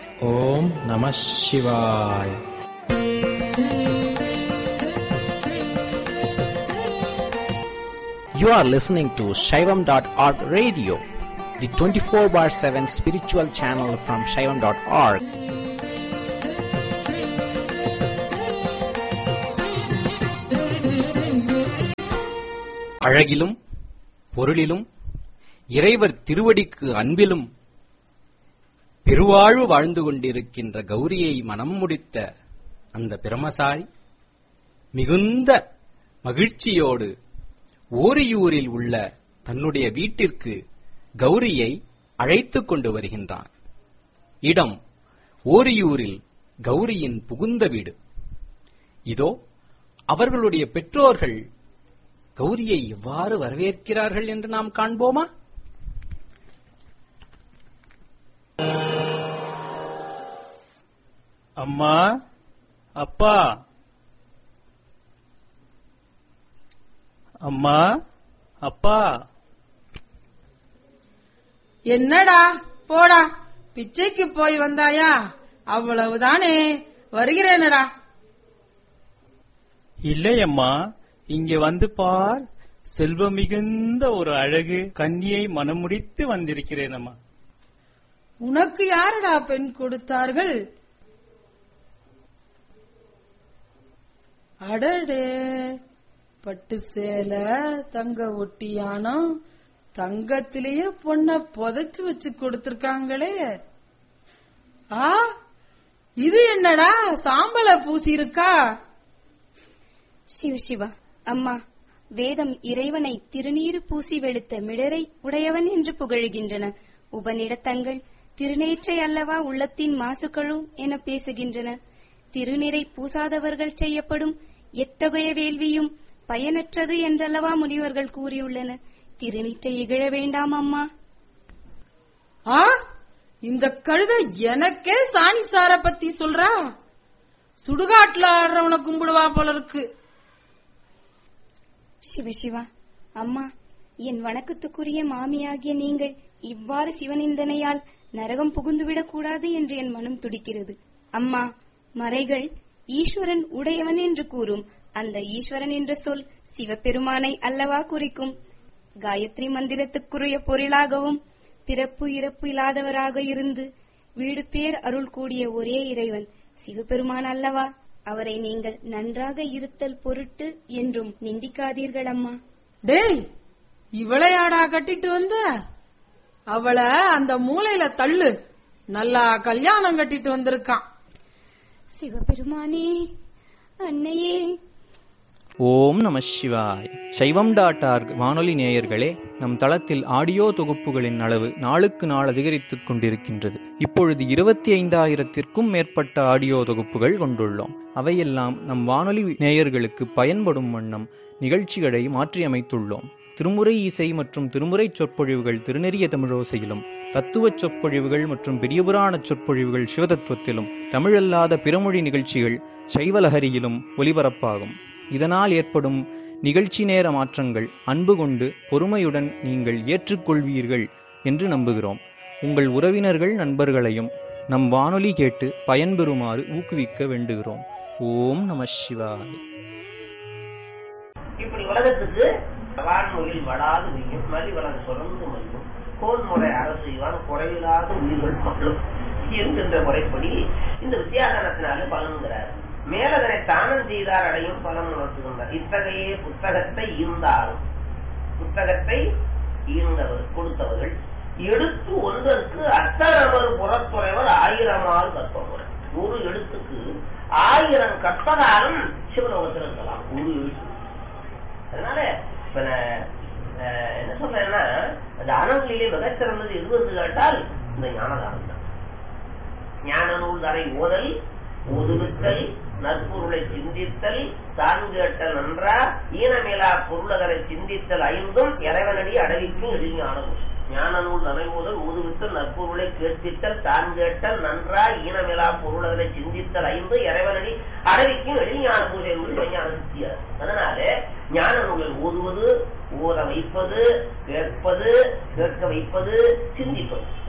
ஓம் நம சிவாய் You are listening to Shaivam.org radio, the 24 bar 7 spiritual channel from Shaivam.org. அழகிலும் பொருளிலும் இறைவர் திருவடிக்கு அன்பிலும் பெருவாழ்வு வாழ்ந்து கொண்டிருக்கின்ற கௌரியை மனம் முடித்த அந்த பிரமசாரி மிகுந்த மகிழ்ச்சியோடு ஓரியூரில் உள்ள தன்னுடைய வீட்டிற்கு கௌரியை அழைத்துக் கொண்டு வருகின்றான் இடம் ஓரியூரில் கௌரியின் புகுந்த வீடு இதோ அவர்களுடைய பெற்றோர்கள் கௌரியை எவ்வாறு வரவேற்கிறார்கள் என்று நாம் காண்போமா அம்மா அப்பா அம்மா அப்பா என்னடா போடா பிச்சைக்கு போய் வந்தாயா அவ்வளவுதானே வருகிறேனடா இல்லை அம்மா இங்க வந்து பார் செல்வம் மிகுந்த ஒரு அழகு கன்னியை மனமுடித்து வந்திருக்கிறேன் அம்மா உனக்கு யாரடா பெண் கொடுத்தார்கள் அடடே பட்டு சேலை தங்க ஒட்டியானம் தங்கத்திலேயே பொண்ண புதைச்சு வச்சு கொடுத்திருக்காங்களே ஆ இது என்னடா சாம்பல பூசி இருக்கா சிவ சிவா அம்மா வேதம் இறைவனை திருநீறு பூசி வெளுத்த மிடரை உடையவன் என்று புகழுகின்றன உபநிடத்தங்கள் திருநேற்றை அல்லவா உள்ளத்தின் மாசுக்களும் என பேசுகின்றன திருநீரை பூசாதவர்கள் செய்யப்படும் எத்தகைய வேள்வியும் பயனற்றது என்றல்லவா முனிவர்கள் கூறியுள்ளனர் திருநீற்றை இகழ வேண்டாம் அம்மா ஆ இந்த கழுத எனக்கே சாணி சார பத்தி சொல்றா சுடுகாட்டுல ஆடுறவனை கும்பிடுவா போல இருக்கு சிவசிவா அம்மா என் வணக்கத்துக்குரிய மாமியாகிய நீங்கள் இவ்வாறு சிவனிந்தனையால் நரகம் புகுந்துவிடக் கூடாது என்று என் மனம் துடிக்கிறது அம்மா மறைகள் ஈஸ்வரன் உடையவன் என்று கூறும் அந்த ஈஸ்வரன் என்ற சொல் சிவபெருமானை அல்லவா குறிக்கும் காயத்ரி மந்திரத்துக்குரிய பொருளாகவும் பிறப்பு இறப்பு இல்லாதவராக இருந்து வீடு பேர் அருள் கூடிய ஒரே இறைவன் சிவபெருமான் அல்லவா அவரை நீங்கள் நன்றாக இருத்தல் பொருட்டு என்றும் நிந்திக்காதீர்கள் அம்மா டேய் இவளையாடா கட்டிட்டு வந்த அவளை அந்த மூலையில தள்ளு நல்லா கல்யாணம் கட்டிட்டு வந்திருக்கான் சிவபெருமானே அன்னையே ஓம் நம சிவாய் சைவம் டாட் ஆர்க் வானொலி நேயர்களே நம் தளத்தில் ஆடியோ தொகுப்புகளின் அளவு நாளுக்கு நாள் அதிகரித்துக் கொண்டிருக்கின்றது இப்பொழுது இருபத்தி ஐந்தாயிரத்திற்கும் மேற்பட்ட ஆடியோ தொகுப்புகள் கொண்டுள்ளோம் அவையெல்லாம் நம் வானொலி நேயர்களுக்கு பயன்படும் வண்ணம் நிகழ்ச்சிகளை மாற்றியமைத்துள்ளோம் திருமுறை இசை மற்றும் திருமுறை சொற்பொழிவுகள் திருநெறிய தமிழோசையிலும் தத்துவ சொற்பொழிவுகள் மற்றும் பெரியபுராண சொற்பொழிவுகள் சிவதத்துவத்திலும் தமிழல்லாத பிறமொழி நிகழ்ச்சிகள் சைவலஹரியிலும் ஒலிபரப்பாகும் இதனால் ஏற்படும் நிகழ்ச்சி நேர மாற்றங்கள் அன்பு கொண்டு பொறுமையுடன் நீங்கள் ஏற்றுக்கொள்வீர்கள் என்று நம்புகிறோம் உங்கள் உறவினர்கள் நண்பர்களையும் நம் வானொலி கேட்டு பயன்பெறுமாறு ஊக்குவிக்க வேண்டுகிறோம் ஓம் நம சிவாய் இப்படி உலகத்துக்கு வான்மொழியில் வடாது உயிரும் மலி வளம் சுரந்து மல்லும் கோன்முறை அரசு இவான் குறைவில்லாத உயிர்கள் மகளும் என்கின்ற முறைப்படி இந்த வித்தியாசனத்தினாலே பலனுங்கிறார் மேலதனை தானம் செய்தார் அடையும் பலன் உணர்த்துகின்றார் இத்தகைய புத்தகத்தை ஈந்தாலும் புத்தகத்தை ஈந்தவர் கொடுத்தவர்கள் எடுத்து ஒன்றற்கு அத்தனவர் புறத்துறைவர் ஆயிரமால் கற்பவர் ஒரு எழுத்துக்கு ஆயிரம் கற்பதாலும் சிவலோகத்தில் இருக்கலாம் ஒரு எழுத்து அதனால இப்ப நான், அஹ், என்ன சொல்றேன்னா தானங்களிலே மிகச்சிறந்தது எது என்று கேட்டால் இந்த ஞானதானம் தான் ஞான நூல் தரை ஓதல் ஓதுவித்தல் நற்பொருளை சிந்தித்தல் தான் கேட்ட நன்றா ஈனமேலா பொருளகரை சிந்தித்தல் ஐந்தும் இறைவனடி அடவிக்கும் எளிஞான நூல் ஞான நூல் நனைமுதல் ஊதுவித்தல் நற்பொருளை கேட்பித்தல் தான் கேட்டல் நன்றா ஈனமேலா பொருளகரை சிந்தித்தல் ஐந்து இறைவனடி அடவிக்கும் எளிஞான பூஜை என்று விஞ்ஞான சித்தியார் அதனால ஞான நூலில் ஓதுவது ஓத வைப்பது கேட்பது கேட்க வைப்பது சிந்திப்பது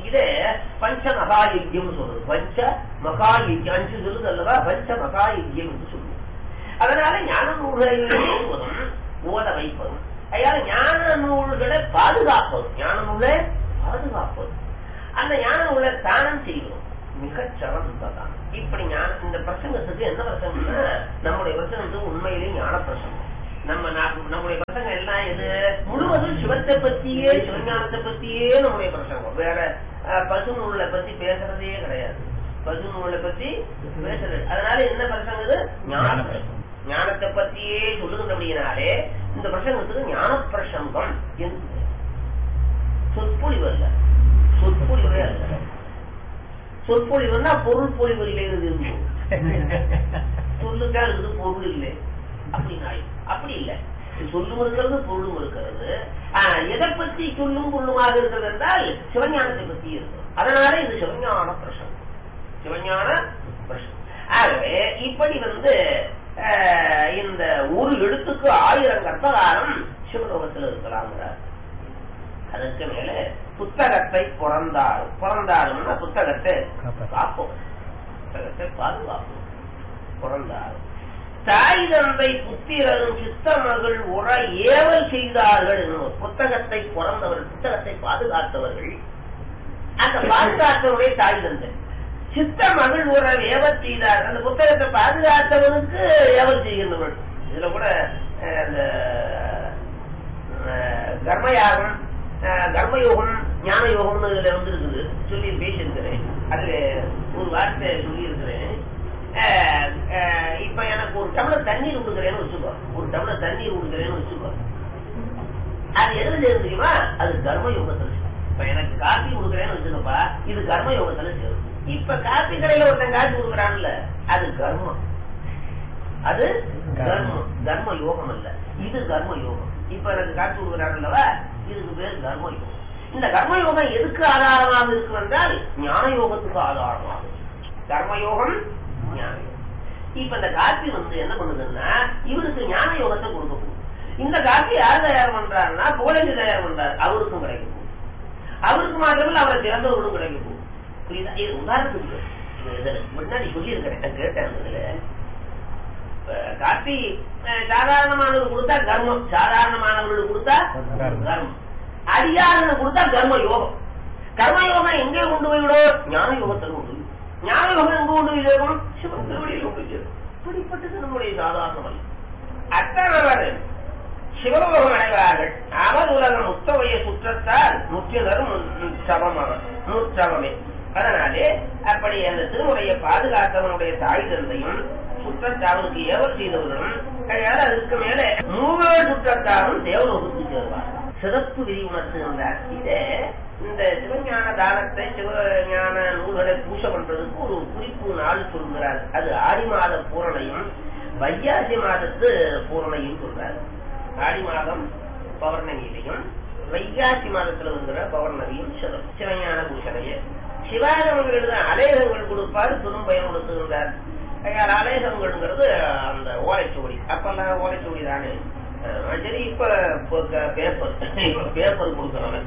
இதே பஞ்ச மகாயுக்கியம் சொல்றது பஞ்ச மகாயுக்கியம் அஞ்சு சொல்லுது அல்லவா பஞ்ச மகாயுக்கியம் என்று சொல்லுவோம் அதனால ஞான நூல்களை ஓதுவதும் ஓத வைப்பதும் அதனால ஞான நூல்களை பாதுகாப்பதும் ஞான நூலை பாதுகாப்பதும் அந்த ஞான நூலை தானம் செய்வதும் மிகச் சிறந்ததான் இப்படி ஞான இந்த பிரசங்கத்துக்கு என்ன பிரசங்கம்னா நம்முடைய பிரசங்கத்துக்கு உண்மையிலேயே ஞான பிரசங்கம் நம்ம நா- நம்முடைய பிரசங்கம் எல்லாம் எது முழுவதும் சிவத்தை பத்தியே சிவஞானத்தை பத்தியே நம்முடைய பிரசங்கம் வேற அஹ், பசு நூலை பத்தி பேசுறதே கிடையாது பசு நூலை பத்தி பேசுறது அதனால என்ன பிரசங்கம் இது ஞான பிரசங்கம் ஞானத்தை பத்தியே சொல்லுகின்றபடியினாலே இந்த பிரசங்கத்துக்கு ஞான பிரசங்கம் என்று பெயர். சொற்பொழிவு அல்ல சொற்பொழிவே அல்ல சொற்பொழிவுன்னா பொருள் பொழிவு இல்லைங்கிறது இருந்தோம் சொல்லுக்கா இருக்குது பொருள் இல்லை அப்படின்னு ஆயிடும். அப்படி இல்லை சொல்லும் இருக்கிறது பொருளும் இருக்கிறது ஆனா, எதை பற்றி சொல்லும் பொருளுமாக இருக்கிறது என்றால் சிவஞானத்தை பற்றி இருக்கிறது அதனால இது சிவஞான பிரசங்கம் சிவஞான பிரசங்கம் ஆகவே இப்படி வந்து அஹ், இந்த ஒரு எழுத்துக்கு ஆயிரம் கற்பகாரம் சிவலோகத்தில் இருக்கலாம்ங்கிறார் அதற்கு மேல புத்தகத்தை பிறந்தாரும் பிறந்தாரும்னா புத்தகத்தை காப்போம் புத்தகத்தை பாதுகாப்போம் பிறந்தாரும் தாய் தந்தை புத்திரரும் சித்த மகள் உற ஏவல் செய்தார்கள் என்னும் புத்தகத்தை பிறந்தவர்கள் புத்தகத்தை பாதுகாத்தவர்கள் அந்த பாதுகாத்தவருடைய தாய் தந்தை சித்த மகள் உற ஏவல் செய்தார்கள் அந்த புத்தகத்தை பாதுகாத்தவனுக்கு ஏவல் செய்கின்றவர்கள் இதுல கூட அஹ், அந்த அஹ், கர்மயாகம் அஹ், கர்மயோகம் ஞான யோகம்னு இதுல வந்து இருக்குது சொல்லி பேசியிருக்கிறேன் அதுல ஒரு வார்த்தை சொல்லி இருக்கிறேன் இப்ப எனக்கு ஒரு டம்ளர் தண்ணீர் கொடுக்குறேன்னு வச்சுக்கோ ஒரு டம்ளர் தண்ணீர் கொடுக்குறேன்னு வச்சுக்கோ அது எதுல சேரும் தெரியுமா அது கர்ம யோகத்துல சேரும். இப்ப எனக்கு காபி கொடுக்குறேன்னு வச்சுக்கப்பா இது கர்ம யோகத்துல சேரும் இப்ப காபி கடையில ஒருத்தன் காசு கொடுக்குறான்ல அது கர்மம் அது கர்மம் கர்ம யோகம் அல்ல இது கர்ம யோகம் இப்ப எனக்கு காசு கொடுக்குறாங்கல்லவா இதுக்கு பேர் கர்ம யோகம் இந்த கர்ம யோகம் எதுக்கு ஆதாரமாக இருக்கும் என்றால் ஞான யோகத்துக்கு ஆதாரமாக இருக்கு. கர்ம யோகம் ஞான யோகம் இப்ப இந்த காப்பி வந்து என்ன பண்ணுதுன்னா இவருக்கு ஞான யோகத்தை கொடுக்க போகுது இந்த காப்பி யார் தயார் பண்றாருன்னா புகழேந்தி தயார் பண்றாரு அவருக்கும் கிடைக்க போகுது அவருக்கு மாத்திரமில்ல அவரை திறந்தவர்களும் கிடைக்க போகுது புரியுதா இது உதாரணத்துக்கு இது இதுல முன்னாடி சொல்லியிருக்கிறேன் நான் கேட்டேன் அதுல இப்ப காப்பி அஹ், சாதாரணமானவர்களுக்கு கொடுத்தா கர்மம் சாதாரணமானவர்களுக்கு கொடுத்தா கர்மம் அதிகாரங்களுக்கு கொடுத்தா கர்ம யோகம் கர்ம யோகம் எங்கே கொண்டு போய் விடும் ஞான யோகத்தில் கொண்டு போய் விடும். ஞான யோகம் எங்க கொண்டு போய் சேர்க்கணும் சிவன் திருவடியில் கொண்டு போய் சேர்க்கணும் இப்படிப்பட்டது நம்முடைய சாதாரணம் அல்ல அத்தனவர் சிவலோகம் அடைவார்கள் அவர் உலகம் முத்தவைய சுற்றத்தால் முற்றினரும் சமமாக முற்றவமே அதனாலே அப்படி அந்த திருமுறையை பாதுகாத்தவனுடைய தாய் தந்தையும் சுற்றத்தாருக்கு ஏவல் செய்தவர்களும் கையால் அதற்கு மேலே மூவர் சுற்றத்தாரும் தேவலோகத்துக்கு சேருவார் சிறப்பு விதி உணர்த்துகின்றார் இதே இந்த சிவஞான தானத்தை சிவஞான நூல்களை பூச பண்றதுக்கு ஒரு குறிப்பு நாள் சொல்கிறார் அது ஆடி மாத பூரணையும் வையாசி மாதத்து பூரணையும் சொல்றார் ஆடி மாதம் பௌர்ணமியிலையும் வைகாசி மாதத்துல வருகிற பௌர்ணமியும் சிவ- சிவஞான பூஷணையே சிவாகமங்கள் எழுத அலேகங்கள் கொடுப்பார் பெரும் பயன்படுத்துகின்றார் ஐயார் அலேகங்கள்ங்கிறது அந்த ஓலைச்சுவடி அப்பெல்லாம் ஓலைச்சுவடி தானே அஹ் சரி இப்ப இப்ப க- பேப்பர் இப்ப பேப்பர் கொடுக்கறவன்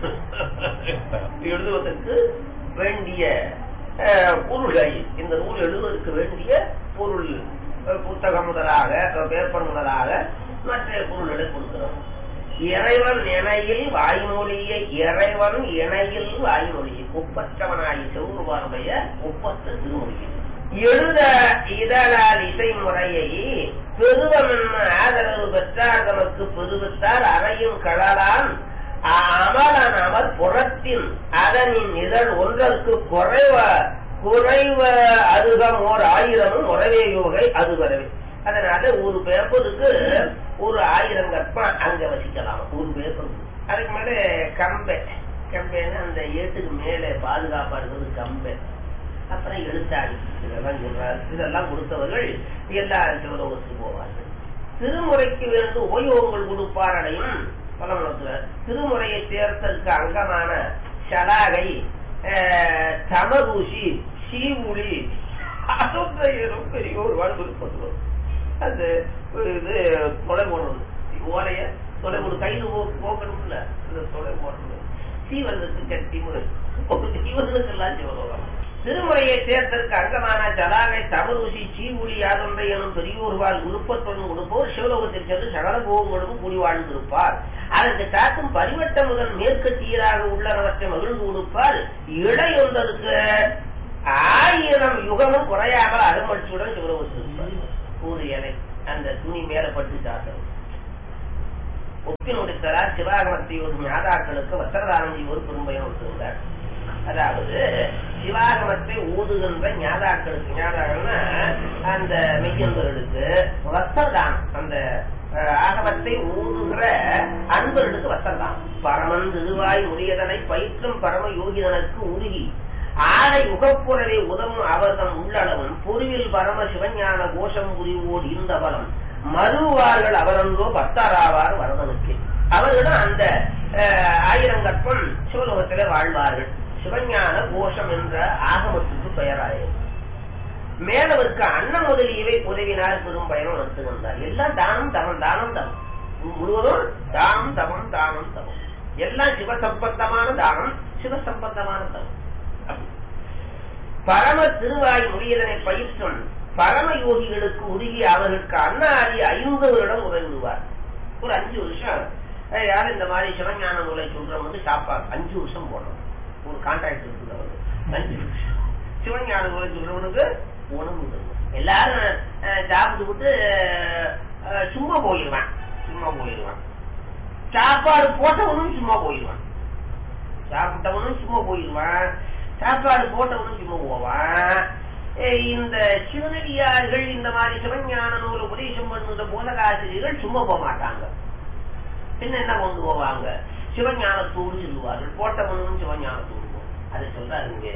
எழுதுவதற்கு வேண்டிய அஹ், பொருள்கள் இந்த நூல் எழுதுவதற்கு வேண்டிய பொருள் அஹ், புத்தகம் முதலாக அஹ், பேப்பர் முதலாக மற்ற பொருள்களை கொடுக்கிறோம் இறைவன் இணையில் வாய்மொழியை இறைவன் இணையில் வாய்மொழியை ஒப்பற்றவனாய் சிவகுமாருடைய ஒப்பற்ற திருமொழியை எழுத இதழால் இசை முறையை பெருவன் ஆதரவு பெற்றார் தமக்கு பெருவித்தார் அறையும் கடலான் அமலன் அவர் புறத்தின் அதனின் இதழ் ஒன்றற்கு குறைவ குறைவ அருகம் ஓர் ஆயிரமும் உறவே யோகை அது வரவே அதனால ஒரு பேப்பருக்கு ஒரு ஆயிரம் கற்பம் அங்க வசிக்கலாம் ஒரு பேப்பருக்கு அதுக்கு மேல கம்பை கம்பைன்னா அந்த ஏட்டுக்கு மேலே பாதுகாப்பா இருக்கிறது கம்பை அப்புறம் எழுத்தாடி இதெல்லாம் சொல்றார் இதெல்லாம் கொடுத்தவர்கள் எல்லா சிவலோகத்துக்கு போவார்கள் திருமுறைக்கு வேண்டு ஓய்வோங்கள் கொடுப்பாரடையும் பலமுணத்துவர் திருமுறையை சேர்த்ததற்கு அங்கமான ஷலாகை அஹ், தமதூசி சீவுளி அசோத்தையரும் பெரிய ஒரு வாழ்வு அது இது தொலை போடுறது ஓலைய தொலை போடு கைது போக்கணும்ல இந்த தொலை போடுறது சீவரத்துக்கு கட்டி முறை இவர்களுக்கெல்லாம் சிவலோகம் திருமுறையை சேர்த்ததற்கு அங்கமான ஜலாவை தமிழ்சி சீவுளி யாதொன்றை எனும் பெரியோர்வால் விருப்பத்துடன் கொடுப்போர் சிவலோகத்தில் சென்று சகல போகங்களும் கூடி வாழ்ந்திருப்பார் அதற்கு காக்கும் பரிவட்ட முதல் மேற்கத்தியராக உள்ளனவற்றை மகிழ்ந்து கொடுப்பார் இடையொன்றருக்கு ஆயிரம் யுகமும் குறையாமல் அருமட்சியுடன் சிவலோகத்தில் இருப்பார் ஒரு இலை அந்த துணி மேல பட்டு சாத்தம் ஒப்பினுடைத்தரார் சிவாகமத்தை ஒரு ஞாதாக்களுக்கு வஸ்திரதானம் செய்வோர் பெரும்பயன் ஒத்துகிறார் அதாவது சிவாகமத்தை ஊதுகின்ற ஞாதாக்களுக்கு ஞாதாகம்னா அந்த மெய்யன்பர்களுக்கு வஸ்திரதானம் அந்த அஹ், ஆகமத்தை ஊதுகிற அன்பர்களுக்கு வஸ்திரதானம் பரமன் திருவாய் முறியதனை பயிற்றும் பரம யோகிதனுக்கு உருகி ஆடை உகப்புறவே உதவும் அவர்தம் உள்ளளவன் பொருவில் பரம சிவஞான கோஷம் புரிவோடு இருந்த பலம் மறுவார்கள் அவரன்றோ பக்தராவார் வரதனுக்கு அவர்களும் அந்த அஹ், ஆயிரங்கற்பம் சிவலோகத்திலே வாழ்வார்கள் சிவஞான கோஷம் என்ற ஆகமத்துக்கு பெயராയത് மேலவருக்கு அன்ன முதலியவை உதவினால் பெரும் பயணம் நடத்துகின்றார் எல்லாம் தானம் தவம் தானம் தவம் முழுவதும் தானம் தவம் தானம் தவம் எல்லாம் சிவசம்பந்தமான தானம் சிவசம்பந்தமான தவம் அப்படி. பரம திருவாய் முடியதனை பயிற்றும் பரம யோகிகளுக்கு உருகி அவர்களுக்கு அன்னாதி ஐந்து வருடம் உதவிடுவார் ஒரு அஞ்சு வருஷம் அஹ், யாரும் இந்த மாதிரி சிவஞான நூலை சொல்றவங்க வந்து சாப்பாடு அஞ்சு வருஷம் போடணும் ஒரு கான்ட்ராக்ட் இருக்குது அவருக்கு அஞ்சு வருஷம் சிவஞான நூலை சொல்றவனுக்கு உணவு தருவார். எல்லாரும் அஹ், சாப்பிட்டு விட்டு அஹ், சும்மா போயிடுவான் சும்மா போயிடுவான் சாப்பாடு போட்டவனும் சும்மா போயிடுவான் சாப்பிட்டவனும் சும்மா போயிடுவான் சாப்பாடு போட்டவனும் சும்மா போவான் ஏய், இந்த சிவனடியார்கள் இந்த மாதிரி சிவஞான நூல் உபதேசம் பண்ணுற போதகாசிரியர்கள் சும்மா போக மாட்டாங்க பின்ன என்ன கொண்டு போவாங்க சிவஞானத்தோடு சொல்லுவார்கள் போட்டவனும் சிவஞானத்தோடு போவான். அதை சொல்றாருங்க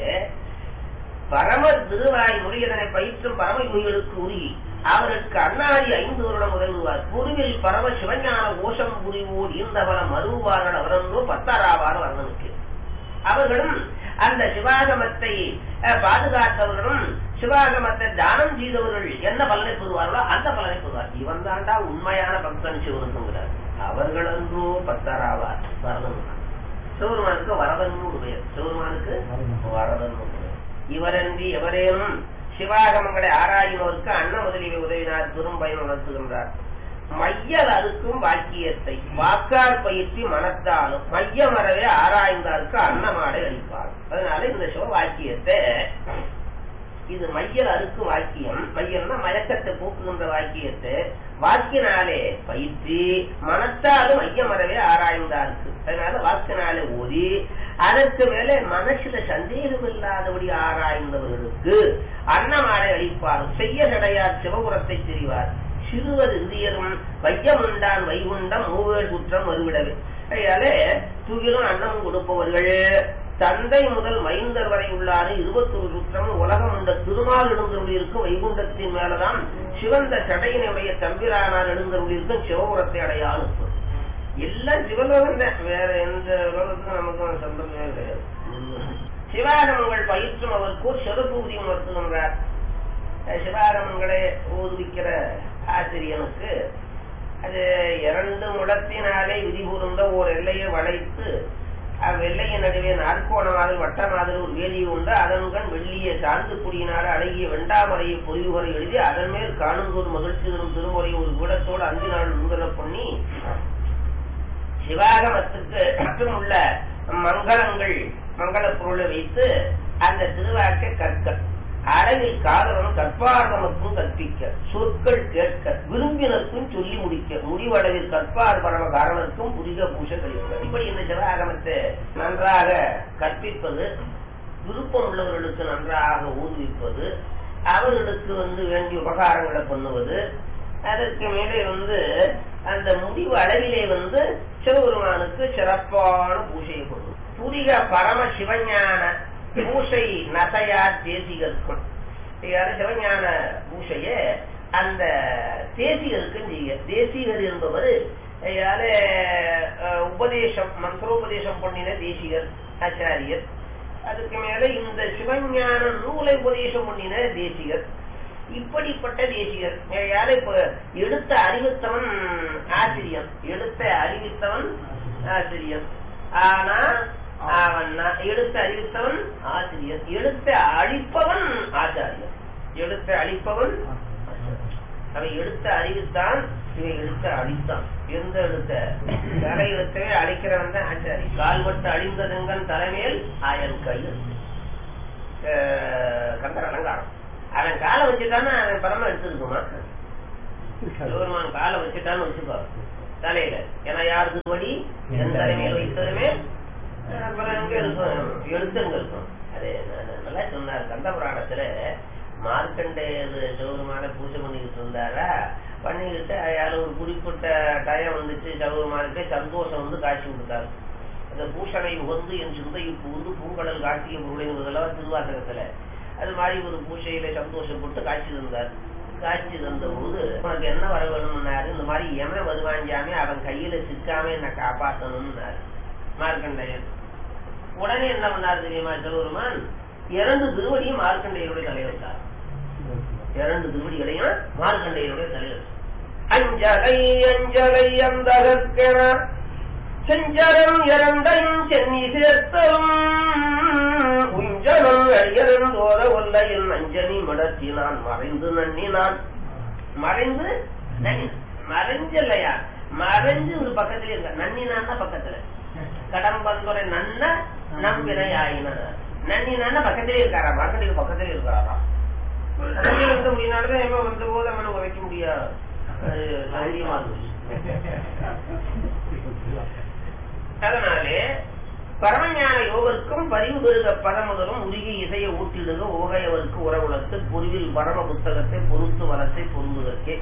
பரம திருவாய் மொழியதனை பயிற்றும் பரம யோகிகளுக்கு உருகி அவருக்கு அண்ணாடி ஐந்து வருடம் உதவுவார் குருவில் பரம சிவஞான கோஷம் புரிவோர் இருந்தவரம் மறுவார்கள் அவரந்தோ பத்தாராவார் வர்ணனுக்கு அவர்களும் அந்த சிவாகமத்தை அஹ், பாதுகாத்தவர்களும் சிவாகமத்தை தானம் செய்தவர்கள் என்ன பலனை பெறுவார்களோ அந்த பலனை பெறுவார் இவன் தாண்டா உண்மையான பக்தன் சிவனுக்குங்கிறார் அவர்களன்றோ பத்தாராவார் வரதன் சிவருமானுக்கு வரதன் ஒரு பெயர் சிவருமானுக்கு வரதன் ஒரு பெயர் இவரன்றி எவரேனும் சிவாகமங்களை ஆராயினோருக்கு அன்ன முதலிய உதவினார் பெரும் பயன் உணர்த்துகின்றார் மையல் அறுக்கும் வாக்கியத்தை வாக்கார் பயிற்சி மனத்தாலும் மையமறவே ஆராய்ந்தாருக்கு அன்னமாடை அளிப்பார் அதனால இந்த சிவ வாக்கியத்தை இது மையல் அறுக்கும் வாக்கியம் மையல்னா மயக்கத்தை போக்குகின்ற வாக்கியத்தை வாக்கினாலே பயிற்சி மனத்தாலும் மையமறவே ஆராய்ந்தாருக்கு அதனால வாக்கினாலே ஓதி அதற்கு மேலே மனசுல சந்தேகம் இல்லாதபடி ஆராய்ந்தவர்களுக்கு அன்னமாடை அளிப்பார் செய்ய கிடையார் சிவபுரத்தை தெரிவார் சிறுவர் இந்தியரும் வையமுண்டான் வைகுண்டம் மூவேர் குற்றம் வருவிடவே அதனாலே துகிலும் அன்னமும் கொடுப்பவர்கள் தந்தை முதல் மைந்தர் வரை உள்ளாரு இருபத்தொரு சுற்றம் உலகம் உண்ட திருமால் எழுந்தருளிருக்கும் வைகுண்டத்தின் மேலதான் சிவந்த சடையினுடைய தம்பிரானார் எழுந்தருளிருக்கும் சிவபுரத்தை அடையாளு எல்லாம் சிவலோகம் தான் வேற எந்த லோகத்துக்கும் நமக்கு சம்பந்தமே கிடையாது சிவாகமங்கள் பயிற்றும் அவருக்கு சிறப்பூதி உணர்த்துகின்றார் சிவாகமங்களை ஊதுவிக்கிற ஆசிரியனுக்கு அது இரண்டு முடத்தினாலே விதிபுரிந்த ஓர் எல்லையை வளைத்து அவ்வெல்லையின் நடுவே நாற்கோணமாக வட்டமாக ஒரு வேலியை உண்டு அதன்கண் வெள்ளிய சார்ந்து குடியினால அழகிய வெண்டாமரையை பொறிவுகளை எழுதி அதன் மேல் காணும்போது மகிழ்ச்சி தரும் திருமுறை ஒரு கூடத்தோடு அஞ்சு நாள் முன்கர பண்ணி சிவாகமத்துக்கு மற்றும் உள்ள மங்களங்கள் மங்கள பொருளை வைத்து அந்த திருவாக்கை கற்க அழகில் காதலனும் கற்பார்வனுக்கும் கற்பிக்க சொற்கள் கேட்க விரும்பினருக்கும் சொல்லி முடிக்க முடிவளவில் கற்பார் பரம காரணருக்கும் புதிக பூசை கழிக்க இப்படி இந்த சிவாகமத்தை நன்றாக கற்பிப்பது விருப்பம் உள்ளவர்களுக்கு நன்றாக ஊக்குவிப்பது அவர்களுக்கு வந்து வேண்டிய உபகாரங்களை பண்ணுவது அதற்கு மேலே வந்து அந்த முடிவு அளவிலே வந்து சிவபெருமானுக்கு சிறப்பான பூஜையை பண்ணுவது புதிக பரம சிவஞான பூசை நசையா தேசிகருக்கும் யாரு சிவஞான பூசைய அந்த தேசிகருக்கும் செய்ய தேசிகர் என்பவர் யாரு அஹ், உபதேசம் மந்திரோபதேசம் பண்ணின தேசிகர் ஆச்சாரியர் அதுக்கு மேல இந்த சிவஞான நூலை உபதேசம் பண்ணின தேசிகர் இப்படிப்பட்ட தேசிகர் யாரு இப்ப எடுத்த அறிவித்தவன் ஆசிரியன் எடுத்த அறிவித்தவன் ஆசிரியன் ஆனா அவன் நான் எழுத்து அறிவித்தவன் ஆசிரியர் எழுத்தை அழிப்பவன் ஆச்சாரியர் எழுத்தை அழிப்பவன் அவன் எழுத்த அறிவித்தான் இவன் எழுத்த அழித்தான் எந்த எழுத்த தலை எழுத்தவே அழிக்கிறவன் தான் ஆச்சாரி கால்வட்டு அழிந்ததுங்கன் தலைமையில் ஆயன் கையில் கந்தர் அலங்காரம் அவன் காலை வச்சுட்டான்னா அவன் பரமா எடுத்துருக்குமா சிவபெருமான் காலை வச்சுட்டான்னு வச்சுக்கோ தலையில ஏன்னா யாருக்கு வழி என் தலைமையில் வைத்ததுமே அப்புறம் எங்க இருக்கும் எழுத்தங்க இருக்கும் அது நல்லா சொன்னார் கந்த புராணத்துல மார்க்கண்டேயர் சிவபெருமான பூஜை பண்ணிக்கிட்டு இருந்தாரா பண்ணிக்கிட்டு யாரும் ஒரு குறிப்பிட்ட டயம் வந்துச்சு சிவபெருமானுக்கு சந்தோஷம் வந்து காட்சி கொடுத்தாரு அந்த பூஷணை உகந்து என் சிந்தையில் புகுந்து பூங்கடல் காட்டிய பொருளைங்கிறதெல்லாம் திருவாசகத்துல அது மாதிரி ஒரு பூஷையில சந்தோஷப்பட்டு காட்சி தந்தார் காட்சி தந்த போது உனக்கு என்ன வர வேணும்னாரு இந்த மாதிரி எமன் வருவாஞ்சாமே அவன் கையில சிக்காம என்ன காப்பாத்தணும்னாரு மார்க்கண்டையன் உடனே என்ன பண்ணாரு தெரியுமா சிவபெருமான் இரண்டு திருவடியும் மார்க்கண்டையருடைய தலையை வைத்தார் இரண்டு திருவடிகளையும் மார்க்கண்டையருடைய தலைவர் அஞ்சலை அஞ்சலை அந்தகற்கென செஞ்சரம் இரண்டையும் சென்னி சேர்த்தலும் உஞ்சலம் அழியறந்தோர ஒல்லையில் நஞ்சனி மடத்தினான் மறைந்து நன்னினான் மறைந்து நன்னினான் மறைஞ்சல்லையா மறைஞ்சு ஒரு பக்கத்துல இருக்க நன்னினான் பக்கத்துல கடம்பந்துரை நன்ன நம்பினை ஆயின நன்னினான பக்கத்திலே இருக்காரா மார்க்கெட்டுக்கு பக்கத்திலே இருக்காரா நன்றி இருக்க முடியினால்தான் இவன் வந்த போது அவனை உரைக்க முடியாது அது தைரியமா இருந்துச்சு அதனாலே பரமஞான யோகருக்கும் பரிவு பெருக பதமுதலும் உருகி இசையை ஊட்டிடுக ஓகையவருக்கு உறவுலத்து பொறிவில் பரம புத்தகத்தை பொருத்து வளத்தை பொருந்துதற்கே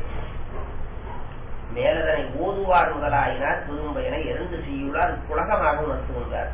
மேலதனை ஓதுவார் முதலாயினார் திரும்பயனை இரண்டு செய்யுளார் புலகமாக உணர்த்துகின்றார்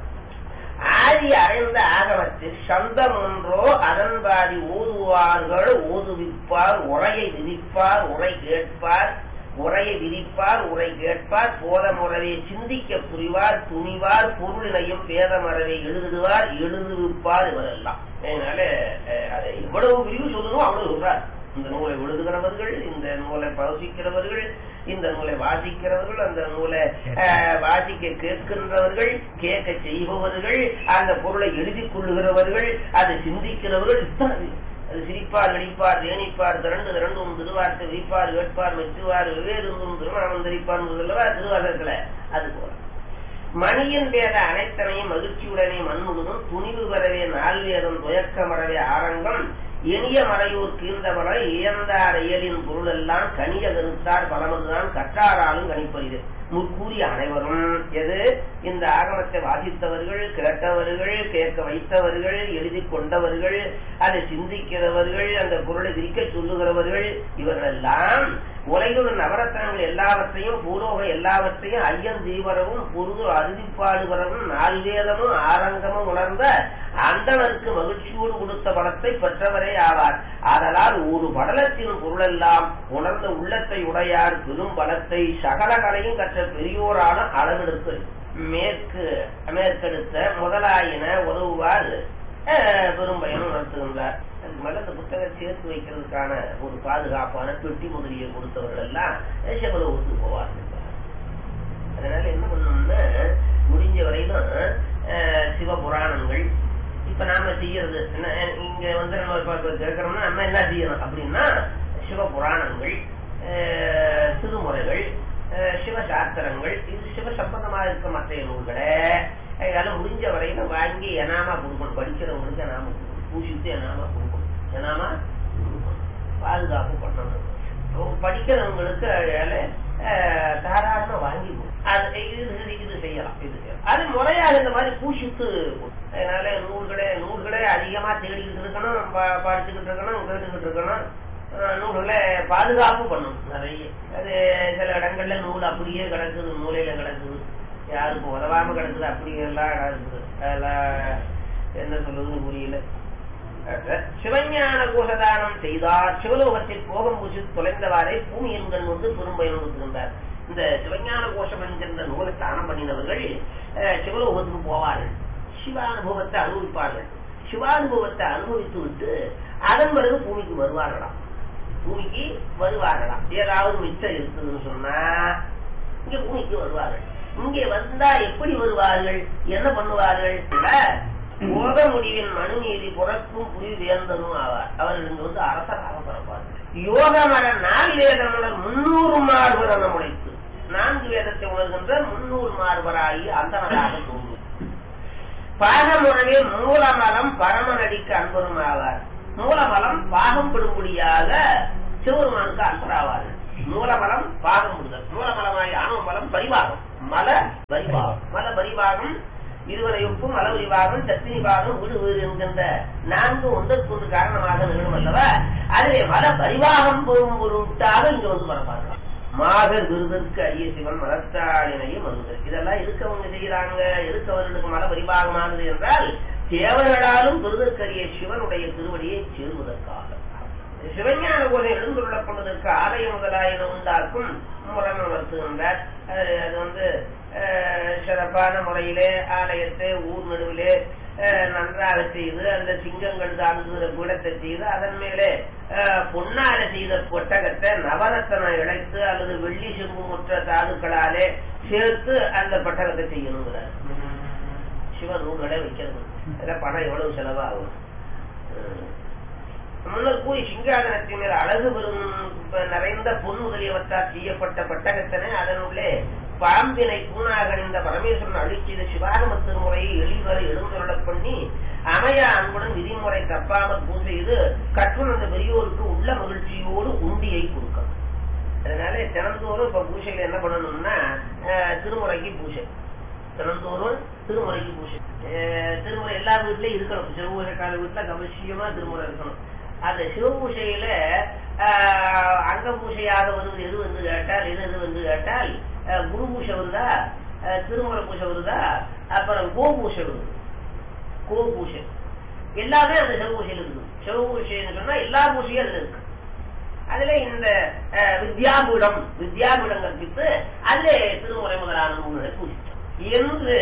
ஆதி அடைந்த ஆகமத்தில் சந்தம் ஒன்றோ அதன்பாதி ஓதுவார்கள் ஓதுவிப்பார் உரையை விதிப்பார் உரை கேட்பார் உரையை விதிப்பார் உரை கேட்பார் போதமுறவே சிந்திக்க புரிவார் துணிவார் பொருளினையும் பேதமறவே எழுதுவார் எழுதுவிப்பார் இவரெல்லாம் அதனால அதை எவ்வளவு விரிவு சொல்லணும் அவ்வளவு சொல்றார் இந்த நூலை எழுதுகிறவர்கள் இந்த நூலை பரிசிக்கிறவர்கள் இந்த நூலை வாசிக்கிறவர்கள் அந்த நூலை வாசிக்க கேட்கின்றவர்கள் கேட்க செய்பவர்கள் அந்த பொருளை எழுதி கொள்ளுகிறவர்கள் அதை சிந்திக்கிறவர்கள் இத்தனை அது சிரிப்பார் நடிப்பார் தேனிப்பார் திரண்டு திரண்டும் திருவார்த்தை விரிப்பார் கேட்பார் மெச்சுவார் வெவ்வேறு திருமணமந்தரிப்பார் முதல்லவா திருவாசகத்துல அது போல மணியின் வேத அனைத்தனையும் மகிழ்ச்சியுடனே மண்முழுதும் துணிவு பெறவே நால்வேதம் துயக்கமறவே ஆரங்கம் இனிய மறையூர் கீழ்ந்தவரை இயந்தார் இயலின் பொருள் எல்லாம் கனிய கருத்தார் பலமதுதான் கற்றாராலும் கணிப்பறிது முற்கூறிய அனைவரும் எது இந்த ஆகமத்தை வாசித்தவர்கள் கேட்டவர்கள் கேட்க வைத்தவர்கள் எழுதி கொண்டவர்கள் அதை சிந்திக்கிறவர்கள் அந்த பொருளை விரிக்க சொல்லுகிறவர்கள் இவர்களெல்லாம் உலகில் நவரத்தனங்கள் எல்லாவற்றையும் பூரோக எல்லாவற்றையும் ஐயன் தீவரவும் பொருது அறுதிப்பாடு வரவும் நால்வேதமும் ஆரங்கமும் உணர்ந்த அந்தனருக்கு மகிழ்ச்சியோடு கொடுத்த பலத்தை பெற்றவரே ஆவார் ஆதலால் ஒரு படலத்தின் பொருளெல்லாம் உணர்ந்த உள்ளத்தை உடையார் பெரும் பலத்தை சகலகளையும் கற்ற பெரியோரான அளவெடுத்து மேற்கு மேற்கெடுத்த முதலாயின உதவுவார் பெரும் பயன் உணர்த்துகின்றார் அதுக்கு மேல இந்த புத்தகம் சேர்த்து வைக்கிறதுக்கான ஒரு பாதுகாப்பான பெட்டி முதலியை கொடுத்தவர்கள் எல்லாம் செவலோகத்துக்கு போவார்கள் அதனால என்ன பண்ணணும்னா முடிஞ்ச வரையிலும் சிவ புராணங்கள் இப்ப நாம செய்யறது இங்க வந்து நம்ம கேட்கறோம்னா நம்ம என்ன செய்யணும் அப்படின்னா சிவ புராணங்கள் திருமுறைகள் சிவசாஸ்திரங்கள் இது சிவ சம்பந்தமா இருக்க மற்ற நூல்களை அதனால முடிஞ்ச வரையிலும் வாங்கி எனாமா கொடுக்கணும் படிக்கிறவங்களுக்கு எனாமா கொடுக்கணும் பூசிட்டு எனாமா கொடுக்கணும் எனாமா கொடுக்கணும் பாதுகாப்பு பண்ணணும் படிக்கிறவங்களுக்கு அதனால தாராளமா வாங்கி அது இது இது செய்யலாம் இது செய்யலாம் அது முறையாக இந்த மாதிரி பூசிட்டு அதனால நூல்களே நூல்களே அதிகமா தேடிக்கிட்டு இருக்கணும் படிச்சுக்கிட்டு இருக்கணும் கேட்டுக்கிட்டு இருக்கணும் நூல்களை பாதுகாப்பு பண்ணும் நிறைய அது சில இடங்கள்ல நூல் அப்படியே கிடக்குது மூலையில கிடக்குது யாருக்கும் உதவாம கிடக்குது அப்படியே எல்லாம் கிடக்குது அதெல்லாம் என்ன சொல்றதுன்னு புரியல சிவஞான கோஷதானம் செய்தார் சிவலோகத்தில் போகம் பூசி தொலைந்தவாறே பூமி எண்கள் வந்து பெரும்பயன் கொடுத்திருந்தார் இந்த சிவஞான கோஷம் என்கின்ற நூலை தானம் பண்ணினவர்கள் சிவலோகத்துக்கு போவார்கள் சிவானுபவத்தை அனுபவிப்பார்கள் சிவானுபவத்தை அனுபவித்து விட்டு அதன் பிறகு பூமிக்கு வருவார்களாம் பூமிக்கு வருவார்களாம் ஏதாவது மிச்சம் இருக்குதுன்னு சொன்னா இங்க பூமிக்கு வருவார்கள் இங்கே வந்தா எப்படி வருவார்கள் என்ன பண்ணுவார்கள் போக முடிவின் மனுநீதி புறக்கும் புரி வேந்தனும் ஆவார் அவர்கள் இங்கு வந்து அரசராக பிறப்பார்கள் யோகமர நாலு வேதமுடன் முன்னூறு மாறுபரணம் உழைத்து நான்கு வேதத்தை உணர்கின்ற முன்னூறு மாறுபராகி அந்தனராக தோன்றும் பாகமுறையே மூலமலம் பரமநடிக்கு அன்பரும் ஆவார் மூலமலம் பாகம் படும்படியாக சிவருமானுக்கு அன்பராவார்கள் மூலமலம் பாகம் விடுதல் மூலமலமாய் ஆணவ மலம் பரிவாகம் மல பரிவாகம் மல பரிவாகம் இருவரை ஒப்பும் மல பரிவாகம் சத்தினி பாகம் வீடு வீடு என்கின்ற நான்கு ஒன்றற்கொன்று காரணமாக நிகழும் அல்லவா அதிலே மல பரிவாகம் போகும் பொருட்டாக இங்க வந்து வரப்பார்கள் மாகர் விருதற்கு அரிய சிவன் மலத்தாளினையும் மருதல் இதெல்லாம் இருக்கவங்க செய்யறாங்க இருக்கவர்களுக்கு மல பரிபாகமானது என்றால் தேவர்களாலும் விருதற்கரிய சிவனுடைய திருவடியை சேருவதற்காக சிவஞான கோதை எழுந்துள்ளப்படுவதற்கு ஆலயம் முதலாயின உண்டாக்கும் முறைமை நடத்துகின்றார் அது அது வந்து அஹ், சிறப்பான முறையிலே ஆலயத்தை ஊர் நடுவிலே அஹ், நன்றாக செய்து அந்த சிங்கங்கள் தாங்குகிற பீடத்தை செய்து அதன் மேலே அஹ், பொன்னால செய்த பொட்டகத்தை நவரத்தன இழைத்து அல்லது வெள்ளி செம்பு முற்ற தாதுக்களாலே சேர்த்து அந்த பட்டகத்தை செய்யணுங்கிறார் சிவன் நூல்களை வைக்கிறது அதில் பணம் எவ்வளவு செலவாகும் அஹ், முன்னர் கூறி சிங்காதனத்தின் மேல் அழகு பெறும் நிறைந்த பொன் முதலியவற்றால் செய்யப்பட்ட பட்டகத்தினை அதனுள்ளே பாம்பினை பூணாக அணிந்த பரமேஸ்வரன் அழிச்செய்த சிவாகம திருமுறையை எளிவரை எழுந்துருளப் பண்ணி அமைய அன்புடன் விதிமுறை தப்பாமல் பூசெய்து கற்றுணர்ந்த பெரியோருக்கு உள்ள மகிழ்ச்சியோடு உண்டியை கொடுக்கணும் அதனால தினந்தோறும் இப்ப பூஜையில என்ன பண்ணணும்னா அஹ், திருமுறைக்கு பூஜை தினந்தோறும் திருமுறைக்கு பூஜை அஹ், திருமுறை எல்லா வீட்லயும் இருக்கணும் சிவபூஜைக்கார வீட்டுல அவசியமா திருமுறை இருக்கணும் அந்த சிவபூஜையில ஆஹ், அங்க பூஜையாக வருவது எது வந்து கேட்டால் எது எது வந்து கேட்டால் அஹ், குரு பூஜை வருதா அஹ், திருமுறை பூஜை வருதா அப்புறம் கோ பூஜை வருது கோ பூஜை எல்லாமே அந்த சிவபூஜையில் இருக்குது சிவபூஜைன்னு சொன்னா எல்லா பூஜையும் அதுல இருக்கு அதுல இந்த அஹ், வித்யாபீடம் வித்யாபீடம் கற்பித்து அதுல திருமுறை முதலான நூல்களை பூஜித்தோம் என்று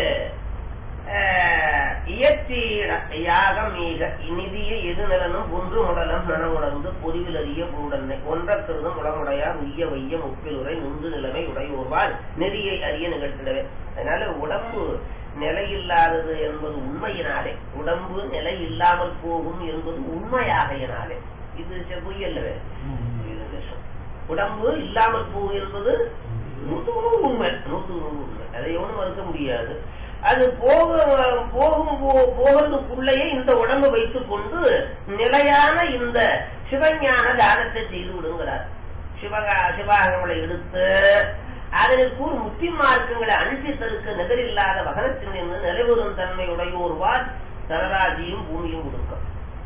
அஹ், இயற்றிட யாகம் மீக நிதிய எது நிலனும் ஒன்று முடலம் நனவுணர்ந்து பொறிவில் அறிய பூடன்னை ஒன்றக்கருதும் உளமுடையா உய்ய வைய முப்பில் உரை நுந்து நிலைமை உடையோர்வால் நெறியை அறிய நிகழ்த்திடவே அதனால உடம்பு நிலையில்லாதது என்பது உண்மையினாலே உடம்பு நிலை இல்லாமல் போகும் என்பது உண்மையாகையினாலே இது செ- பொய் அல்லவே இது விஷம். உடம்பு இல்லாமல் போகும் என்பது நூற்றுக்கு நூறு உண்மை நூற்றுக்கு நூறு உண்மை அதை ஒன்றும் மறுக்க முடியாது அது போக போகும் போ- போகிறதுக்குள்ளேயே இந்த உடம்பை வைத்துக் கொண்டு நிலையான இந்த சிவஞான தானத்தை செய்து விடுங்கிறார் சிவகா சிவாகங்களை எடுத்து அதற்கு முத்தி மார்க்கங்களை அனுஷ்டித்ததற்கு நிகரில்லாத வகனத்தில் நின்று நிலைவரும் தன்மை உடையோர்வால் தனராஜியும் பூமியும் கொடுக்கும்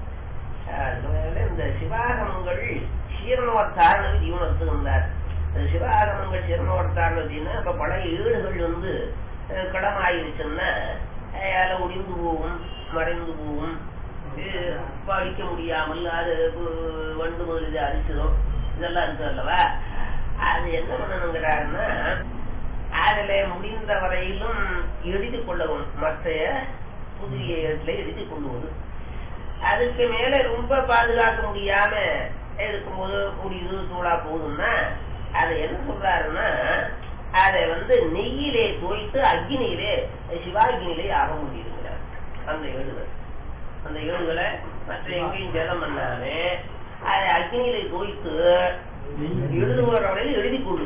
அதனால இந்த சிவாகமங்கள் சீரணவத்தாரண ஜீவனத்துகின்றார் அந்த சிவாகமங்கள் சீரணவத்தாரண அப்படின்னா இப்ப பழைய ஏடுகள் வந்து அஹ், களமாயிருச்சுன்னா அதால ஒடிந்து போகும் மறைந்து போகும் இது படிக்க முடியாமல் அது அஹ், வண்டு முதலில் அரிச்சிடும் இதெல்லாம் இருக்கு அல்லவா அது என்ன பண்ணணுங்கிறாருன்னா அதுல முடிந்த வரையிலும் எழுதி கொள்ளவும் மற்ற புதிய ஏட்டில் எழுதி கொள்ளுவது அதுக்கு மேல ரொம்ப பாதுகாக்க முடியாம இருக்கும்போது முடியுது தூளா போகுதுன்னா அதை என்ன சொல்றாருன்னா அதை வந்து நெய்யிலே தோய்த்து அக்னியிலே சிவாகினிலே ஆக முடியுங்கிறார் அந்த ஏடுகள் அந்த ஏடுகளை மற்ற எங்கேயும் ஜலம் பண்ணாமே அதை அக்னியிலே தோய்த்து எழுதுகிறவரையில் எழுதி கொடு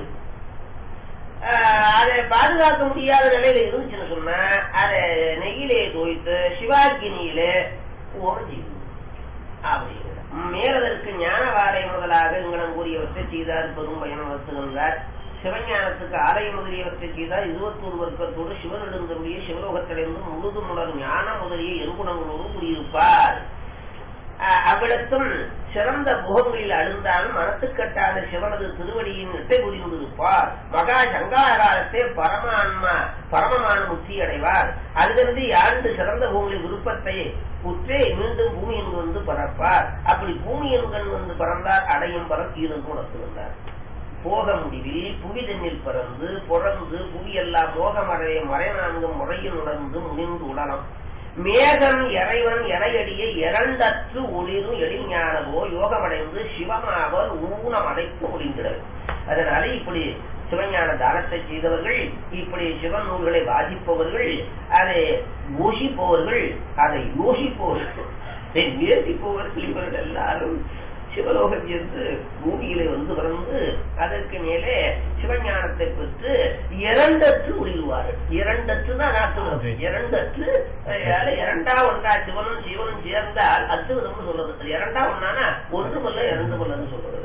ஆஹ் அதை பாதுகாக்க முடியாத நிலையில இருந்துச்சுன்னு சொன்னா அதை நெய்யிலே தோய்த்து சிவாகினியிலே ஓரம் செய்யும் அப்படிங்கிறார் மேலதற்கு ஞான வாரை முதலாக இங்கனம் கூறியவற்றை செய்தார் பெரும் பயணம் நடத்துகின்றார் சிவஞானத்துக்கு ஆலயம் முதலியவற்றை செய்தார் இருபத்தோரு வர்க்கத்தோடு சிவனிடந்தருடைய சிவலோகத்திலிருந்து முழுது முடர் ஞான முதலிய எருகுணங்களோடு கூறியிருப்பார் அஹ் அவ்விடத்தும் சிறந்த போகங்களில் அழுந்தாலும் மனத்துக்கட்டாத சிவனது திருவடியின் இட்டை புரிந்திருப்பார் மகா சங்காகாரத்தை பரமான்மா பரமமான முக்தி அடைவார் அதிலிருந்து ஆண்டு சிறந்த பூமியின் விருப்பத்தை உற்றே மீண்டும் பூமியின் வந்து பறப்பார் அப்படி பூமியின் கண் வந்து பறந்தார் அடையும் பரம் ஈரன் உணர்த்துகின்றார் போக முடிவில் புவிதனில் பறந்து பொறந்து புவியெல்லாம் மோகமடைய மறை நான்கு முறையில் உணர்ந்து முடிந்து உடலம் மேகம் இறைவன் இறையடிய இரண்டற்று ஒளிரும் எளிஞானவோ யோகமடைந்து சிவமாவர் ஊனம் அடைத்து ஒளிந்திடல் அதனால இப்படி சிவஞான தானத்தை செய்தவர்கள் இப்படி சிவன் நூல்களை வாசிப்பவர்கள் அதை யோசிப்பவர்கள் அதை யோசிப்பவர்கள் அதை நேசிப்பவர்கள் இவர்கள் எல்லாரும் சிவலோகம் சென்று பூமியிலே வந்து பிறந்து அதற்கு மேலே சிவஞானத்தை பெற்று இரண்டற்று உயிர்வார்கள் இரண்டற்று தான் நாட்டு இரண்டற்று அஹ், இரண்டா ஒன்றா சிவனும் சிவனும் சேர்ந்தால் அத்துவிதம்னு சொல்றது இரண்டா ஒன்னானா ஒன்று கொல்ல இரண்டு கொல்லன்னு சொல்றது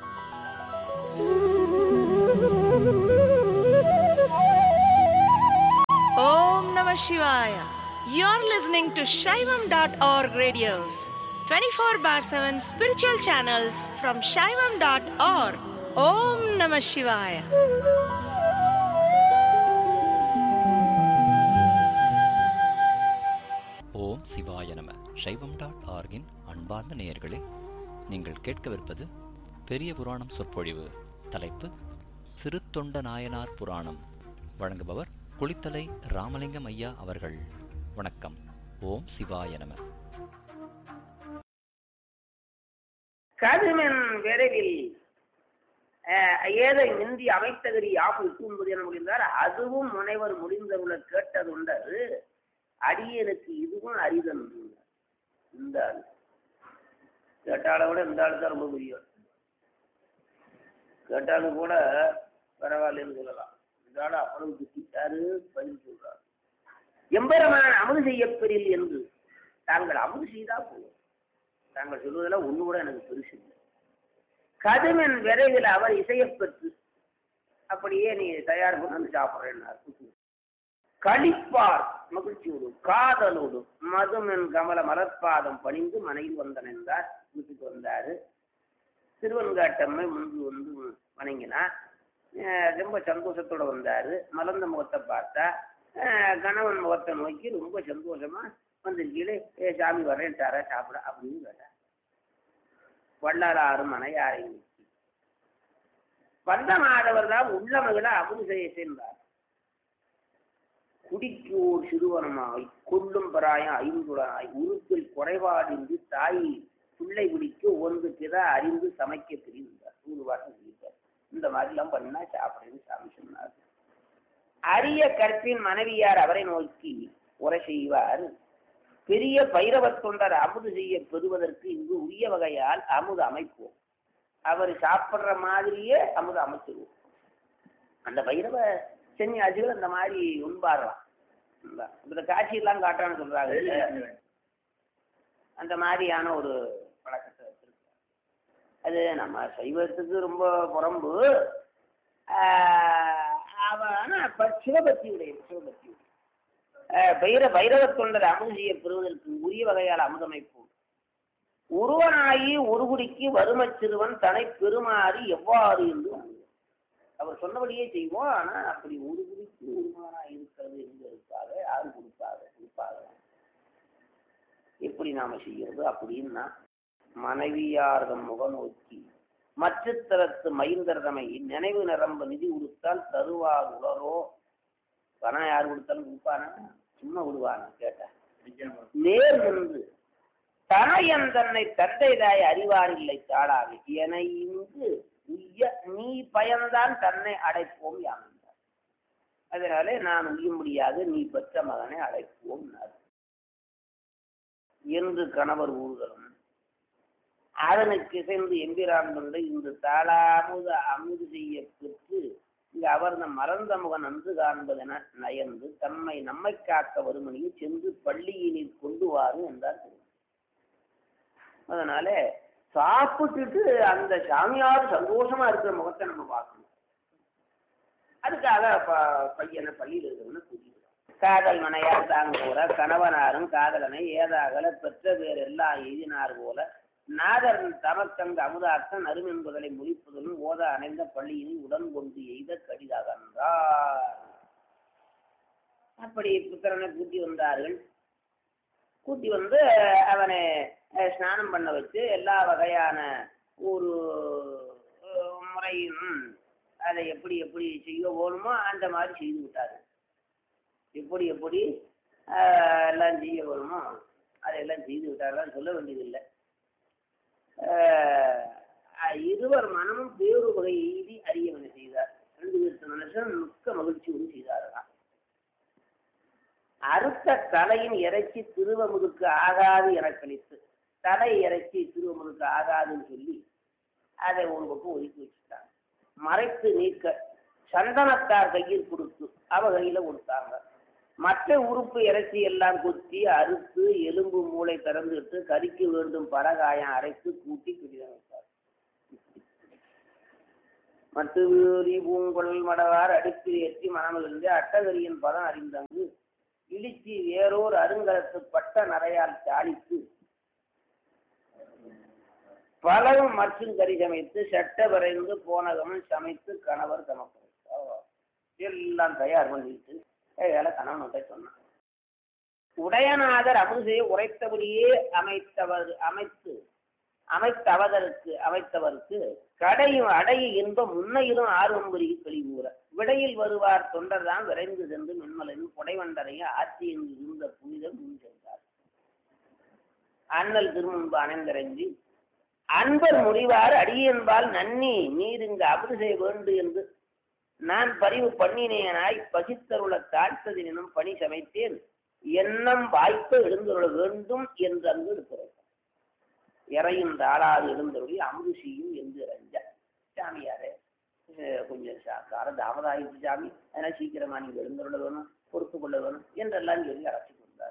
Om Namah Shivaya. You're listening to Shaivam.org radios, 24 bar 7 spiritual channels from Shaivam.org. Om Namah Shivaya. ஓம் சிவாய நம சைவம் டாட் ஆர்கின் அன்பார்ந்த நேயர்களே நீங்கள் கேட்கவிருப்பது பெரிய புராணம் சொற்பொழிவு தலைப்பு சிறு தொண்ட நாயனார் புராணம் வழங்குபவர் குளித்தலை ராமலிங்கம் ஐயா அவர்கள் வணக்கம் ஓம் சிவாய நம கதுமென் விரைவில் அஹ், ஏதை மிந்தி அமைத்தகரி யாவும் தூங்குவது என முடிந்தார் அதுவும் முனைவர் முடிந்தவுள்ள கேட்டதுண்டது அடியனுக்கு இதுவும் அரிதன் இந்த ஆள் கேட்டால விட இந்த ஆள் தான் ரொம்ப பெரிய ஆள். கேட்டாலும் கூட பரவாயில்லன்னு சொல்லலாம் இந்த ஆள் அவ்வளவு திட்டாரு பதில் சொல்றாரு எம்பெருமான அமுது செய்யப்பெறில் என்று தாங்கள் அமுது செய்தா போதும் தாங்கள் சொல்வதெல்லாம் ஒண்ணு கூட எனக்கு பெருசு இல்லை கதுமென் விரைவில் அவர் இசையப் பெற்று அப்படியே நீ தயார் பண்ணி வந்து சாப்பிட்றேன்னார் களிப்பார் மகிழ்ச்சியோடு காதலோடு மதுமென் கமல மலர்பாதம் பணிந்து மனையில் வந்தன் என்றார் வீட்டுக்கு வந்தாரு திருவன்காட்டம்மை முன்பு வந்து வணங்கினார் அஹ் ரொம்ப சந்தோஷத்தோட வந்தாரு மலர்ந்த முகத்தை பார்த்தா அஹ் கணவன் முகத்தை நோக்கி ரொம்ப சந்தோஷமா வந்திருக்கீங்களே ஏ சாமி வரேன் தர சாப்பிட அப்படின்னு கேட்டார் வள்ளலாறு மனையாரை நோக்கி வந்தமாதவர் தான் உள்ள மகிழ அமுது செய்ய சென்றார் குடிக்கோர் சிறுவனமாய் கொல்லும் பராயம் ஐந்துடனாய் உருப்பில் குறைபாடின்றி தாய் பிள்ளை பிடிக்க ஒன்று பிற அறிந்து சமைக்க பிரிந்தார் நூறு வாரம் சொல்லிட்டார் இந்த மாதிரிலாம் பண்ணா சாப்பிடுன்னு சாமி சொன்னார் அரிய கற்பின் மனைவியார் அவரை நோக்கி உரை செய்வார் பெரிய பைரவத் தொண்டர் அமுது செய்ய பெறுவதற்கு இங்கு உரிய வகையால் அமுது அமைப்போம் அவர் சாப்பிடுற மாதிரியே அமுது அமைச்சிருவோம் அந்த பைரவ சென்னியாசிகள் அந்த மாதிரி உண்பாரலாம் இந்த காட்சியெல்லாம் காட்டுறான்னு சொல்றாங்க அந்த மாதிரியான ஒரு பழக்கத்தை வச்சிருக்காங்க அது நம்ம சைவத்துக்கு ரொம்ப புறம்பு ஆஹ் அவ ஆனா ப- சிவபக்தியுடைய சிவபக்தி ஆஹ் பைர பைரவ தொண்டர் அமுது செய்ய பெறுவதற்கு உரிய வகையால் அமுதமைப்போம் ஒருவனாகி ஒரு குடிக்கு வறுமச் சிறுவன் தனை பெருமாறி எவ்வாறு என்று அணுகுவான். அவர் சொன்னபடியே செய்வோம் ஆனா அப்படி ஒரு குடிக்கு ஒருவனாக இருக்கிறது எங்க இருக்காத யாரு கொடுப்பாங்க கொடுப்பாங்க எப்படி நாம செய்யறது அப்படின்னா மனைவியார்தம் முகநோக்கி மற்ற தரத்து மைந்தர்தமை நினைவு நிரம்ப நிதி கொடுத்தால் தருவார் உலரோ பணம் யார் கொடுத்தாலும் கொடுப்பானா சும்மா விடுவானா கேட்டேன் நேர் நின்று தனையன் தன்னை தந்தைதாய் அறிவார் இல்லை தாடாது என இங்கு உய்ய நீ பயன்தான் தன்னை அடைப்போம் யாமென்றார் அதனாலே நான் உய்யும்படியாக நீ பெற்ற மகனை அடைப்போம் என்று கணவர் ஊர்களும் அதனுக்கு இசைந்து எம்பிரான் கொண்டு இந்த தாளாமுத அமுது செய்ய பெற்று இங்கு அவர்ந்த மறந்த முகன் அன்று காண்பதென நயந்து தம்மை நம்மை காக்க வருமணியை சென்று பள்ளியினில் கொண்டு வாரு என்றார் திருமணம் அதனால சாப்பிட்டுட்டு அந்த சாமியார் சந்தோஷமா இருக்கிற முகத்தை நம்ம பார்க்கணும் அதுக்காக ப- பையனை பள்ளியில் இருக்கிறவன கூட்டிட்டு காதல் மனையார் தாங்க போல கணவனாரும் காதலனை ஏதாகல பெற்ற பேர் எல்லாம் எழுதினார் போல நாதர் தமக்கங்கு அமுதார்த்தன் அரும் என்பதனை முடிப்பதுடன் ஓத அணைந்த பள்ளியில் உடன் கொண்டு எய்த கடிதாக அப்படி புத்திரனை கூட்டி வந்தார்கள் கூட்டி வந்து அவனை அஹ், ஸ்நானம் பண்ண வச்சு எல்லா வகையான ஒரு அஹ், முறையும் அதை எப்படி எப்படி செய்ய வேணுமோ அந்த மாதிரி செய்து விட்டாரு எப்படி எப்படி ஆஹ், எல்லாம் செய்ய வேணுமோ அதையெல்லாம் செய்து விட்டார்கள் சொல்ல வேண்டியதில்லை ஆஹ், இருவர் மனமும் வேறு வகை எய்தி அறியவனை செய்தார் ரெண்டு பேர் ஈசன் மிக்க மகிழ்ச்சியோடு செய்தார்களாம் அறுத்த தலையின் இறைச்சி திருவமுதுக்கு ஆகாது என கழித்து தலை இறைச்சி திருவமுதுக்கு ஆகாதுன்னு சொல்லி அதை ஒரு பக்கம் ஒதுக்கி வச்சுட்டாங்க மறைத்து நீக்க சந்தனத்தார் கையில் கொடுத்து அவ கையில கொடுத்தாங்க மற்ற உறுப்பு இறைச்சி எல்லாம் குத்தி அறுத்து எலும்பு மூளை திறந்துட்டு கறிக்கு வேண்டும் பரகாயம் அரைத்து கூட்டி பிடிதான் வைத்தார் மட்டு வீரி பூங்குழல் மடவார் அடுப்பில் ஏற்றி மனமிலிருந்து அட்டகரியின் பதம் அறிந்தங்கு இழிச்சி வேறோர் அருங்கலத்து பட்ட நரையால் சாலித்து பலரும் மற்றும் கறி சமைத்து சட்ட வரைந்து போனகமும் சமைத்து கணவர் கணக்கு எல்லாம் தயார் பண்ணிட்டு வேலை கணவன்கிட்ட சொன்னான் உடையநாதர் அமுசையை உரைத்தபடியே அமைத்தவர் அமைத்து அமைத்தவதற்கு அமைத்தவருக்கு கடையும் அடைய இன்பம் முன்னையிலும் ஆர்வம் பெருகி கழிவுற விடையில் வருவார் தொண்டர்தான் விரைந்து சென்று மென்மலையும் புடைவண்டரைய ஆட்சியில் இருந்த புனிதர் முன் சென்றார் அண்ணல் திருமுன்பு அணைந்தரைஞ்சி அன்பர் முடிவார் அடியன்பால் நன்னி நீர் இங்கு அபது செய்ய வேண்டு என்று நான் பரிவு பண்ணினேனாய் பசித்தருள தாழ்த்ததினும் பணி சமைத்தேன் எண்ணம் வாய்ப்பு எழுந்துள்ள வேண்டும் என்று அங்கு இருக்கிறது இறையும் தாளாது எழுந்தருளி அமுது செய்யும் என்று இறைஞ்ச சாமியாரே அஹ் கொஞ்சம் சா- கால தாமதாயிடுச்சு சாமி அதனால சீக்கிரமா நீங்க எழுந்தருள வேணும் பொறுத்து கொள்ள வேணும் என்றெல்லாம் சொல்லி அழைச்சி கொண்டார்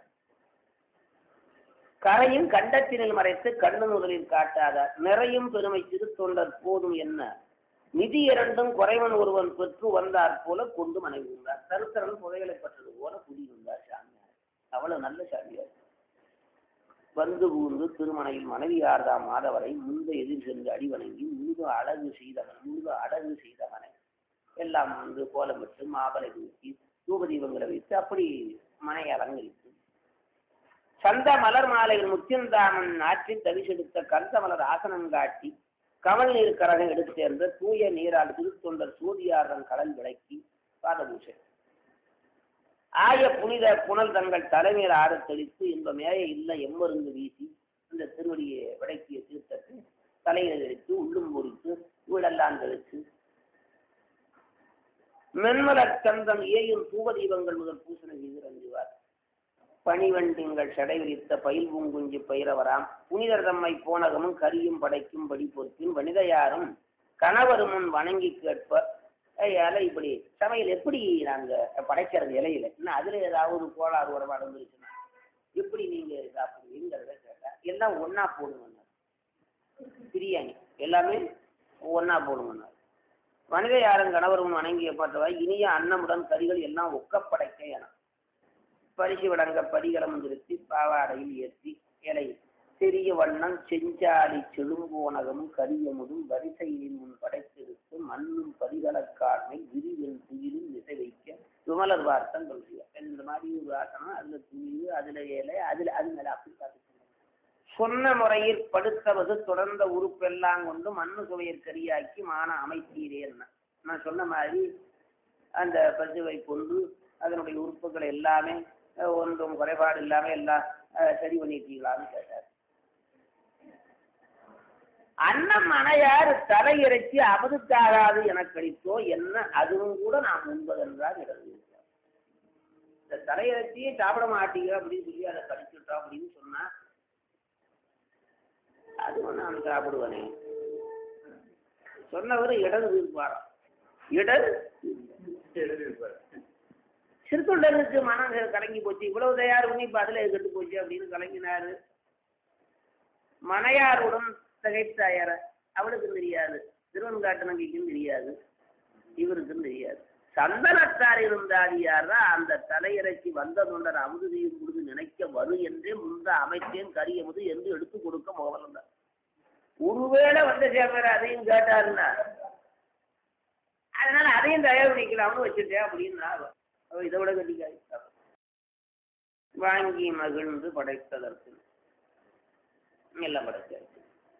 கரையும் கண்டத்தினில் மறைத்து கண்ணு முதலில் காட்டாத நிறையும் பெருமை திருத்தொண்டர் போதும் என்ன நிதி இரண்டும் குறைவன் ஒருவன் பெற்று வந்தார் போல கொண்டு மனைவி இருந்தார் தருத்தரன் புதைகளை பெற்றது போல குடியிருந்தார் சாமியார் அவ்வளவு நல்ல சாமியார் வந்து பூந்து திருமணையில் மனைவியார்தாம் மாதவரை முன்பு எதிர் சென்று அடிவணங்கி முன்பு அழகு செய்தவன் முன்பு அழகு செய்தவனை எல்லாம் வந்து கோலமிட்டு மாபலை தூக்கி தூபதீபங்களை வைத்து அப்படி மனை அலங்கரித்து சந்த மலர் மாலையில் முத்தியந்தாமன் ஆற்றில் தவிசெடுத்த கந்த மலர் ஆசனம் காட்டி கமல் நீர் கரகம் எடுத்து சேர்ந்த தூய நீரால் திருத்தொண்டர் சூதியாரன் கடல் விளக்கி பாதபூஷை ஆய புனித புனல் தங்கள் தலைமையில் ஆடத் தெளித்து இந்த மேய இல்ல எம்மருந்து வீசி இந்த திருவடியை விளக்கிய தீர்த்தத்தை தலையில் தெளித்து உள்ளும் பொறித்து வீடெல்லாம் தெளித்து மென்மலர் சந்தம் ஏயும் தூபதீபங்கள் முதல் பூசணை செய்து ரஞ்சுவார் பணிவண்டிங்கள் சடை விரித்த பயில் பூங்குஞ்சு பயிரவராம் புனிதர் தம்மை போனகமும் கரியும் படைக்கும் படி பொறுப்பின் வனிதையாரும் கணவரும் முன் வணங்கி கேட்ப இலை இப்படி சமையல் எப்படி நாங்க படைக்கிறது இலையில இன்னும் அதுல ஏதாவது கோளாறு உறவாடு வந்துருச்சுன்னா எப்படி நீங்க சாப்பிடுவீங்கிறத கேட்டா எல்லாம் ஒண்ணா போடுங்க பிரியாணி எல்லாமே ஒண்ணா போடுங்க மனித யாரும் கணவரும் வணங்கிய பார்த்தவா இனிய அன்னமுடன் கறிகள் எல்லாம் ஒக்க படைக்க என பரிசு விளங்க படிகளம் திருத்தி பாவாடையில் ஏற்றி இலை சிறிய வண்ணம் செஞ்சாலி செழும்போனகம் கரியமுதும் வரிசையின் முன் படைத்திருத்து மண்ணும் பரிகளக்காண்மை விரிவில் துயிலும் விசை வைக்க விமலர் வார்த்தம் சொல்கிறார் இந்த மாதிரி ஒரு ஆசனம் அதுல துயில் அதுல இலை அதுல அது மேல அப்படி பார்த்து சொன்ன முறையில் படுத்தவது தொடர்ந்த உறுப்பெல்லாம் கொண்டு மண்ணு சுவையர் கரியாக்கி மான அமைத்தீரே என்ன நான் சொன்ன மாதிரி அந்த பசுவை கொண்டு அதனுடைய உறுப்புகள் எல்லாமே அஹ், ஒன்றும் குறைபாடு இல்லாம எல்லாம் அஹ், சரி பண்ணிட்டீங்களான்னு கேட்டார் அன்னம் அணையார் தலையிறைச்சி அமதுக்காகாது என கழித்தோ என்ன அதுவும் கூட நாம் உண்பதென்றால் எழுதியிருக்கிறார் இந்த தலையிறைச்சியை சாப்பிட மாட்டீங்க அப்படின்னு சொல்லி அதை கழிச்சுட்டோம் அப்படின்னு சொன்னா அது நான் சாப்பிடுவனே சொன்னவர் இடது இருப்பாராம் இடது சிறுத்தொண்டருக்கு மனம் கலங்கி போச்சு இவ்வளவு தயார் பண்ணி இப்ப அதுல கெட்டு போச்சு அப்படின்னு கலங்கினாரு மனையாருடன் திகைத்தாயற அவளுக்கும் தெரியாது திருவன்காட்டு நம்பிக்கும் தெரியாது இவருக்கும் தெரியாது சந்தனத்தார் இருந்தாடியார் தான் அந்த தலையிறக்கி வந்த தொண்டர் அமுது செய்யும் பொழுது நினைக்க வரு என்றே முந்த அமைத்தேன் கரியமுது என்று எடுத்து கொடுக்க முகவலந்தார் ஒருவேளை வந்த சேமர் அதையும் கேட்டாருன்னா அதனால அதையும் தயார் பண்ணிக்கலாம்னு வச்சுட்டேன் அப்படின்னா அவ இதை விட கட்டிக்காது வாங்கி மகிழ்ந்து படைத்ததற்கு எல்லாம் படைத்தாச்சு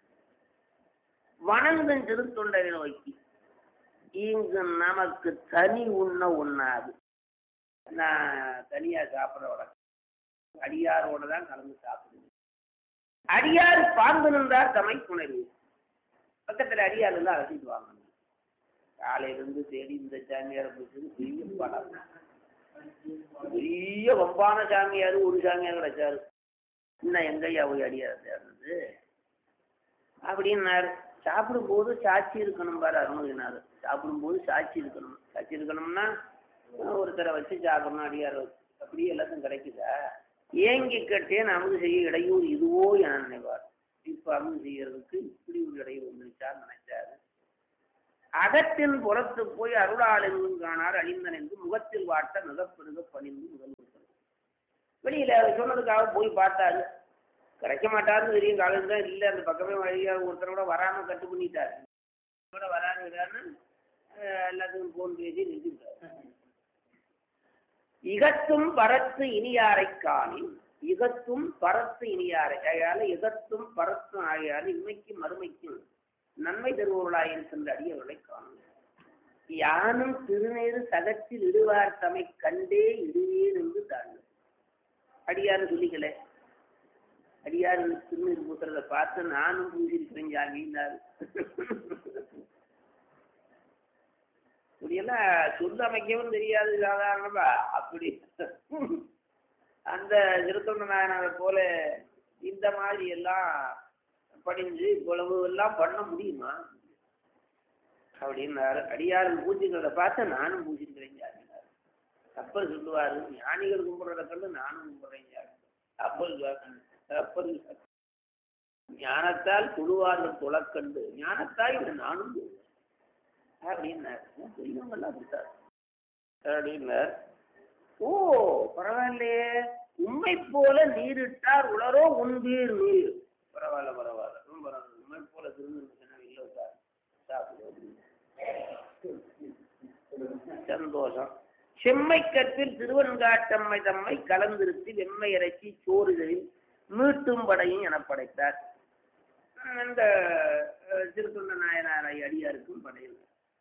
வணங்கும் திருத்தொண்டரை நோக்கி இங்கு நமக்கு தனி உண்ண உண்ணாது நான் தனியா சாப்பிட வழக்கம் அடியாரோட தான் கலந்து சாப்பிடுவேன் அடியார் பாம்பு நின்றார் தமை புணர்வு பக்கத்துல அடியார் இருந்தா அழைச்சிட்டு வாங்க காலையில இருந்து தேடி இந்த சாமியாரை பிடிச்சது பெரிய படம் பெரிய வம்பான சாமியார் ஒரு சாமியார் கிடைச்சாரு இன்னும் எங்கய்யா போய் அடியார் தேடுறது அப்படின்னாரு சாப்பிடும்போது சாட்சி இருக்கணும் பாரு அருணகிரினாரு சாப்பிடும்போது சாட்சி இருக்கணும் சாட்சி இருக்கணும்னா ஒருத்தரை வச்சு சாப்பிடணும் அடியார் வச்சு அப்படியே எல்லாத்தையும் கிடைக்குதா ஏங்கி கட்டேன் அமுது செய்ய இடையூறு இதுவோ என நினைவார் இப்ப அமுது செய்யறதுக்கு இப்படி ஒரு இடையூறு வந்துருச்சான்னு நினைச்சாரு அகத்தின் புறத்து போய் அருளால் எங்கும் காணார் அழிந்தன் என்று முகத்தில் வாட்ட மிகப்பெருக பணிந்து முதல் கொடுத்தார். வெளியில சொன்னதுக்காக போய் பார்த்தாரு கிடைக்க மாட்டாருன்னு தெரியும் காலேஜ் தான் இல்லை அந்த பக்கமே வழியா ஒருத்தர் கூட வராம கட்டு பண்ணிட்டாரு கூட வராதுன்னு எல்லாத்துக்கும் போன் பேசி நிறுத்திட்டாரு இகத்தும் பரத்து இனியாரை காணின் இகத்தும் பரத்து இனியாரை ஆகையால இகத்தும் பரத்தும் ஆகையால இன்மைக்கும் மறுமைக்கும் நன்மை தருபவர்களாய் இருக்கின்ற அடியவர்களை காணும் யானும் திருநேரு சகத்தில் இடுவார் தமை கண்டே இடுவேன் என்று தாழ்வு அடியாரு சொல்லிக்கல அடியாரு திருநீர் பூசுறத பார்த்து நானும் பூசிருக்கிறேன் ஜாமின்னாரு இப்படியெல்லாம் சொல்லு அமைக்கவும் தெரியாது சாதாரணமா அப்படி அந்த திருத்தொண்ட நாயனாரை போல இந்த மாதிரி எல்லாம் படிஞ்சு இவ்வளவு எல்லாம் பண்ண முடியுமா அப்படின்னாரு அடியாரும் பூஜைகளை பார்த்து நானும் பூஜிக்கிறேன் ஜாமினாரு அப்பர் சொல்லுவாரு ஞானிகள் கும்பிடுறத கண்டு நானும் கும்பிடுறேன் ஜாமி அப்பர் சொல்லுவாரு, அப்பர் சொல்லுவாரு, ஞானத்தால் தொழுவார்கள் துளக்கண்டு ஞானத்தால் இதை நானும் தொழுவேன் அப்படின்னாரு பெரியவங்கெல்லாம் அப்படித்தாரு அப்படின்னார் ஓ பரவாயில்லையே உண்மை போல நீரிட்டார் உளரோ உண்பீர் நீர் பரவாயில்ல பரவாயில்ல ரொம்ப பரவாயில்ல உண்மை போல திருநெல்வேலி இல்லை சார் சாப்பிடுவோம் சந்தோஷம் செம்மை கற்பில் திருவன்காட்டம்மை தம்மை கலந்திருத்தி வெம்மை இறைச்சி சோறுகளில் மீட்டும் படையும் என படைத்தார் இந்த அஹ், திருத்தொண்ட நாயனாரை அடியாருக்கும் படையில்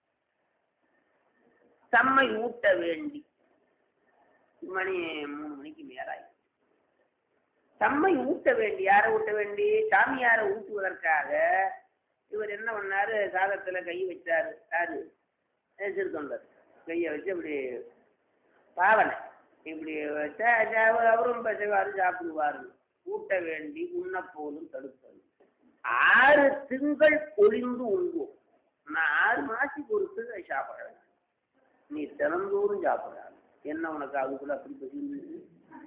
தம்மை ஊட்ட வேண்டி மணி மூணு மணிக்கு மேலாய் தம்மை ஊட்ட வேண்டி யாரை ஊட்ட வேண்டி சாமியாரை ஊட்டுவதற்காக இவர் என்ன பண்ணாரு சாதத்துல கை வச்சாரு யாரு அஹ் திருத்தொண்டர் கையை வச்சு இப்படி பாவனை இப்படி வச்சா சா- அவரும் பசவாரு சாப்பிடுவாரு ஊட்ட வேண்டி உண்ண போலும் தடுப்பது ஆறு திங்கள் ஒளிந்து உண்போம் நான் ஆறு மாசத்துக்கு ஒரு சாப்பிடுறேன் நீ தினந்தோறும் சாப்பிடுறாங்க என்ன உனக்கு அதுக்குள்ள அப்படி பசிந்து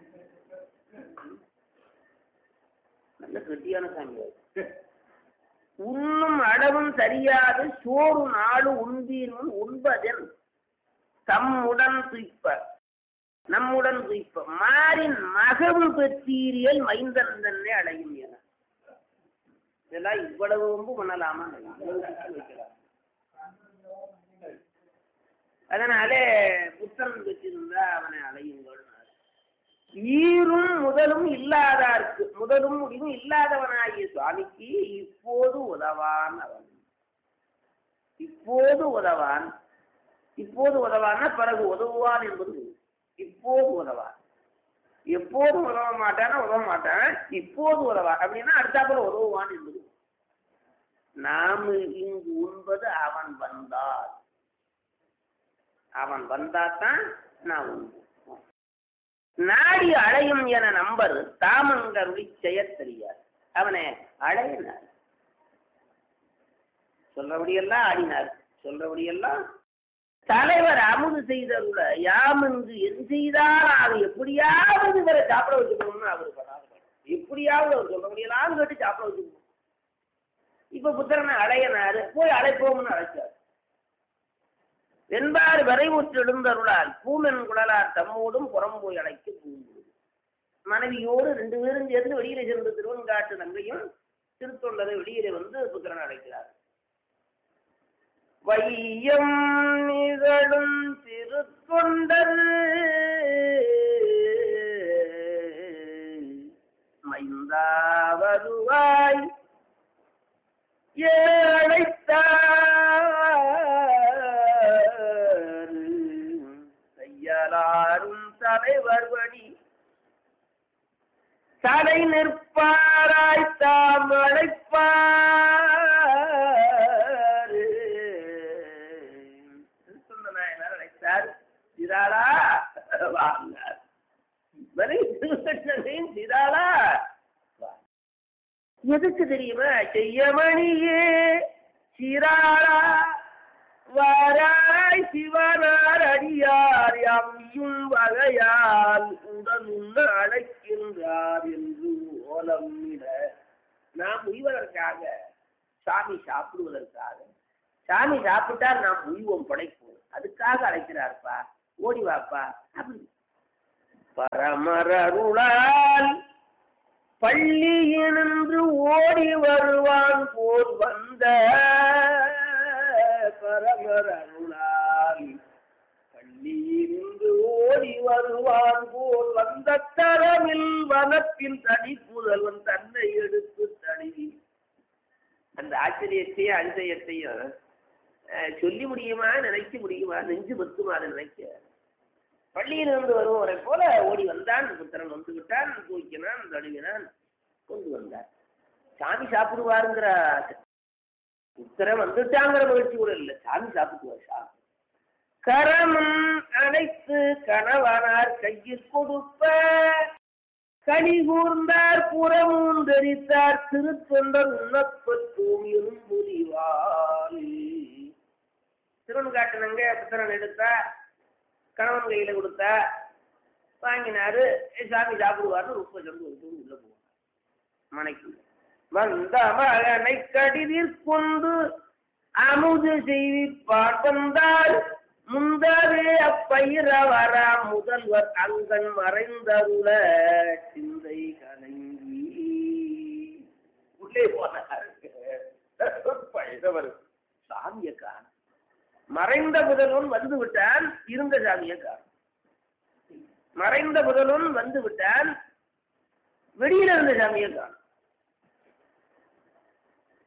நல்ல கெட்டியான சாமி அது. உண்ணும் அளவும் சரியாது சோறு நாடு உண்பீரும் உண்பதன் தம்முடன் துய்ப்ப நம்முடன் துய்ப்ப மாறின் மகவு பெற்றீரியல் மைந்தன் தன்னை அடையும் என இதெல்லாம் இவ்வளவு ரொம்ப பண்ணலாமா இவ்வளவு வைக்கலாம் அதனாலே புத்தன் வச்சிருந்தா அவனை அலையுங்கள் ஈரும் முதலும் இல்லாதார்க்கு முதலும் முடிவும் இல்லாதவனாகிய சுவாமிக்கு இப்போது உதவான் அவன் இப்போது உதவான் இப்போது உதவான்னா பிறகு உதவுவான் என்பது உண்மை. இப்போது உதவான் எப்போதும் உதவ மாட்டானா உதவ மாட்டான் இப்போது உதவான் அப்படின்னா அடுத்தாப்புல உதவுவான் என்பது உண்மை. நாம் இங்கு உண்பது அவன் வந்தால் அவன் வந்தாதான் நான் உண்போம் நாடி அழையும் என நம்பர் தாமங்கருளி செயற் தெரியாது அவனை அழையினார் சொல்றபடியெல்லாம் ஆடினார் சொல்றபடியெல்லாம் தலைவர் அமுது செய்தருள யாமங்கு என் செய்தால் அதை எப்படியாவது இவரை சாப்பிட வச்சுக்கணும்னு அவர் பண்ணாரு எப்படியாவது அவர் சொல்றபடியெல்லாம் கேட்டு சாப்பிட வச்சுக்கணும் இப்ப புத்திரனை அடையனாரு போய் அழைப்போம்னு அழைச்சார் வெண்பார் வரைவுற்று எழுந்தருளால் பூமென் குழலார் தம்மோடும் புறம் போய் அழைக்க பூங்குது மனைவியோடு ரெண்டு பேரும் சேர்ந்து வெளியில சென்று திருவன்காட்டு நங்கையும் திருத்தொண்டரை வெளியில வந்து புத்திரன் அழைக்கிறார் வையம் நிகழும் திருத்தொண்டர் மைந்தா வருவாய் ஏழைத்தார் கையலாரும் தலைவர் வழி தலை நிற்பாராய் தாம் அழைப்பார் சீதாளா வாங்க வரை திருவண்ணனையும் சீதாளா வா. எதுக்கு தெரியுமா செய்யமணியே சீராளா வாராய் சிவனார் அடியார் யாமையும் வகையால் உடன் உண்ண அழைக்கின்றார் என்று ஓலமிட நாம் உய்வதற்காக சாமி சாப்பிடுவதற்காக சாமி சாப்பிட்டால் நாம் உய்வோம் படைப்போம் அதுக்காக அழைக்கிறார்ப்பா ஓடி வாப்பா அப்படி பரமர் அருளால் பள்ளியினின்று ஓடி வருவான் போல் வந்த பரமர் அருளால் பள்ளியினின்று ஓடி வருவான் போல் வந்த தரவில் வனப்பின் தனி புதல்வன் தன்னை எடுத்து தழுவி அந்த ஆச்சரியத்தையும் அதிசயத்தையும் அஹ், சொல்லி முடியுமா நினைக்க முடியுமா நெஞ்சு பத்துமா அதை நினைக்க பள்ளியிலிருந்து வருபவரை போல ஓடி வந்தான் புத்திரன் வந்து விட்டான் தூக்கினான் தழுவினான் கொண்டு வந்தார் சாமி சாப்பிடுவாருங்கிற புத்திரன் வந்துட்டாங்கிற மகிழ்ச்சி கூட இல்லை சாமி சாப்பிடுவார் சாமி கரமும் அனைத்து கணவனார் கையில் கொடுப்ப கனி கூர்ந்தார் புறமும் தரித்தார் திருத்தொண்டர் உண்ணப்பட்டோம் எறும்புலிவால் திருவன் காட்டினங்க புத்திரன் எடுத்தா கணவன் கையில கொடுத்தா வாங்கினாரு "ஏய், சாமி சாப்பிடுவார்னு உப்பை சொல்லி கொடுத்து உள்ள போவார் மனைக்கு வந்த மகனை கடிதில் கொண்டு அமுது செய்விப்பார் வந்தால் முந்தவே அப்பயிரவரா முதல்வர் அங்கன் மறைந்தருள சிந்தை கலங்கி உள்ளே போனார் பயிரவர் சாமியை காண மறைந்த முதல்வன் வந்து விட்டான் இருந்த சாமியை காண மறைந்த முதல்வன் வந்து விட்டான் வெளியில இருந்த சாமியை காண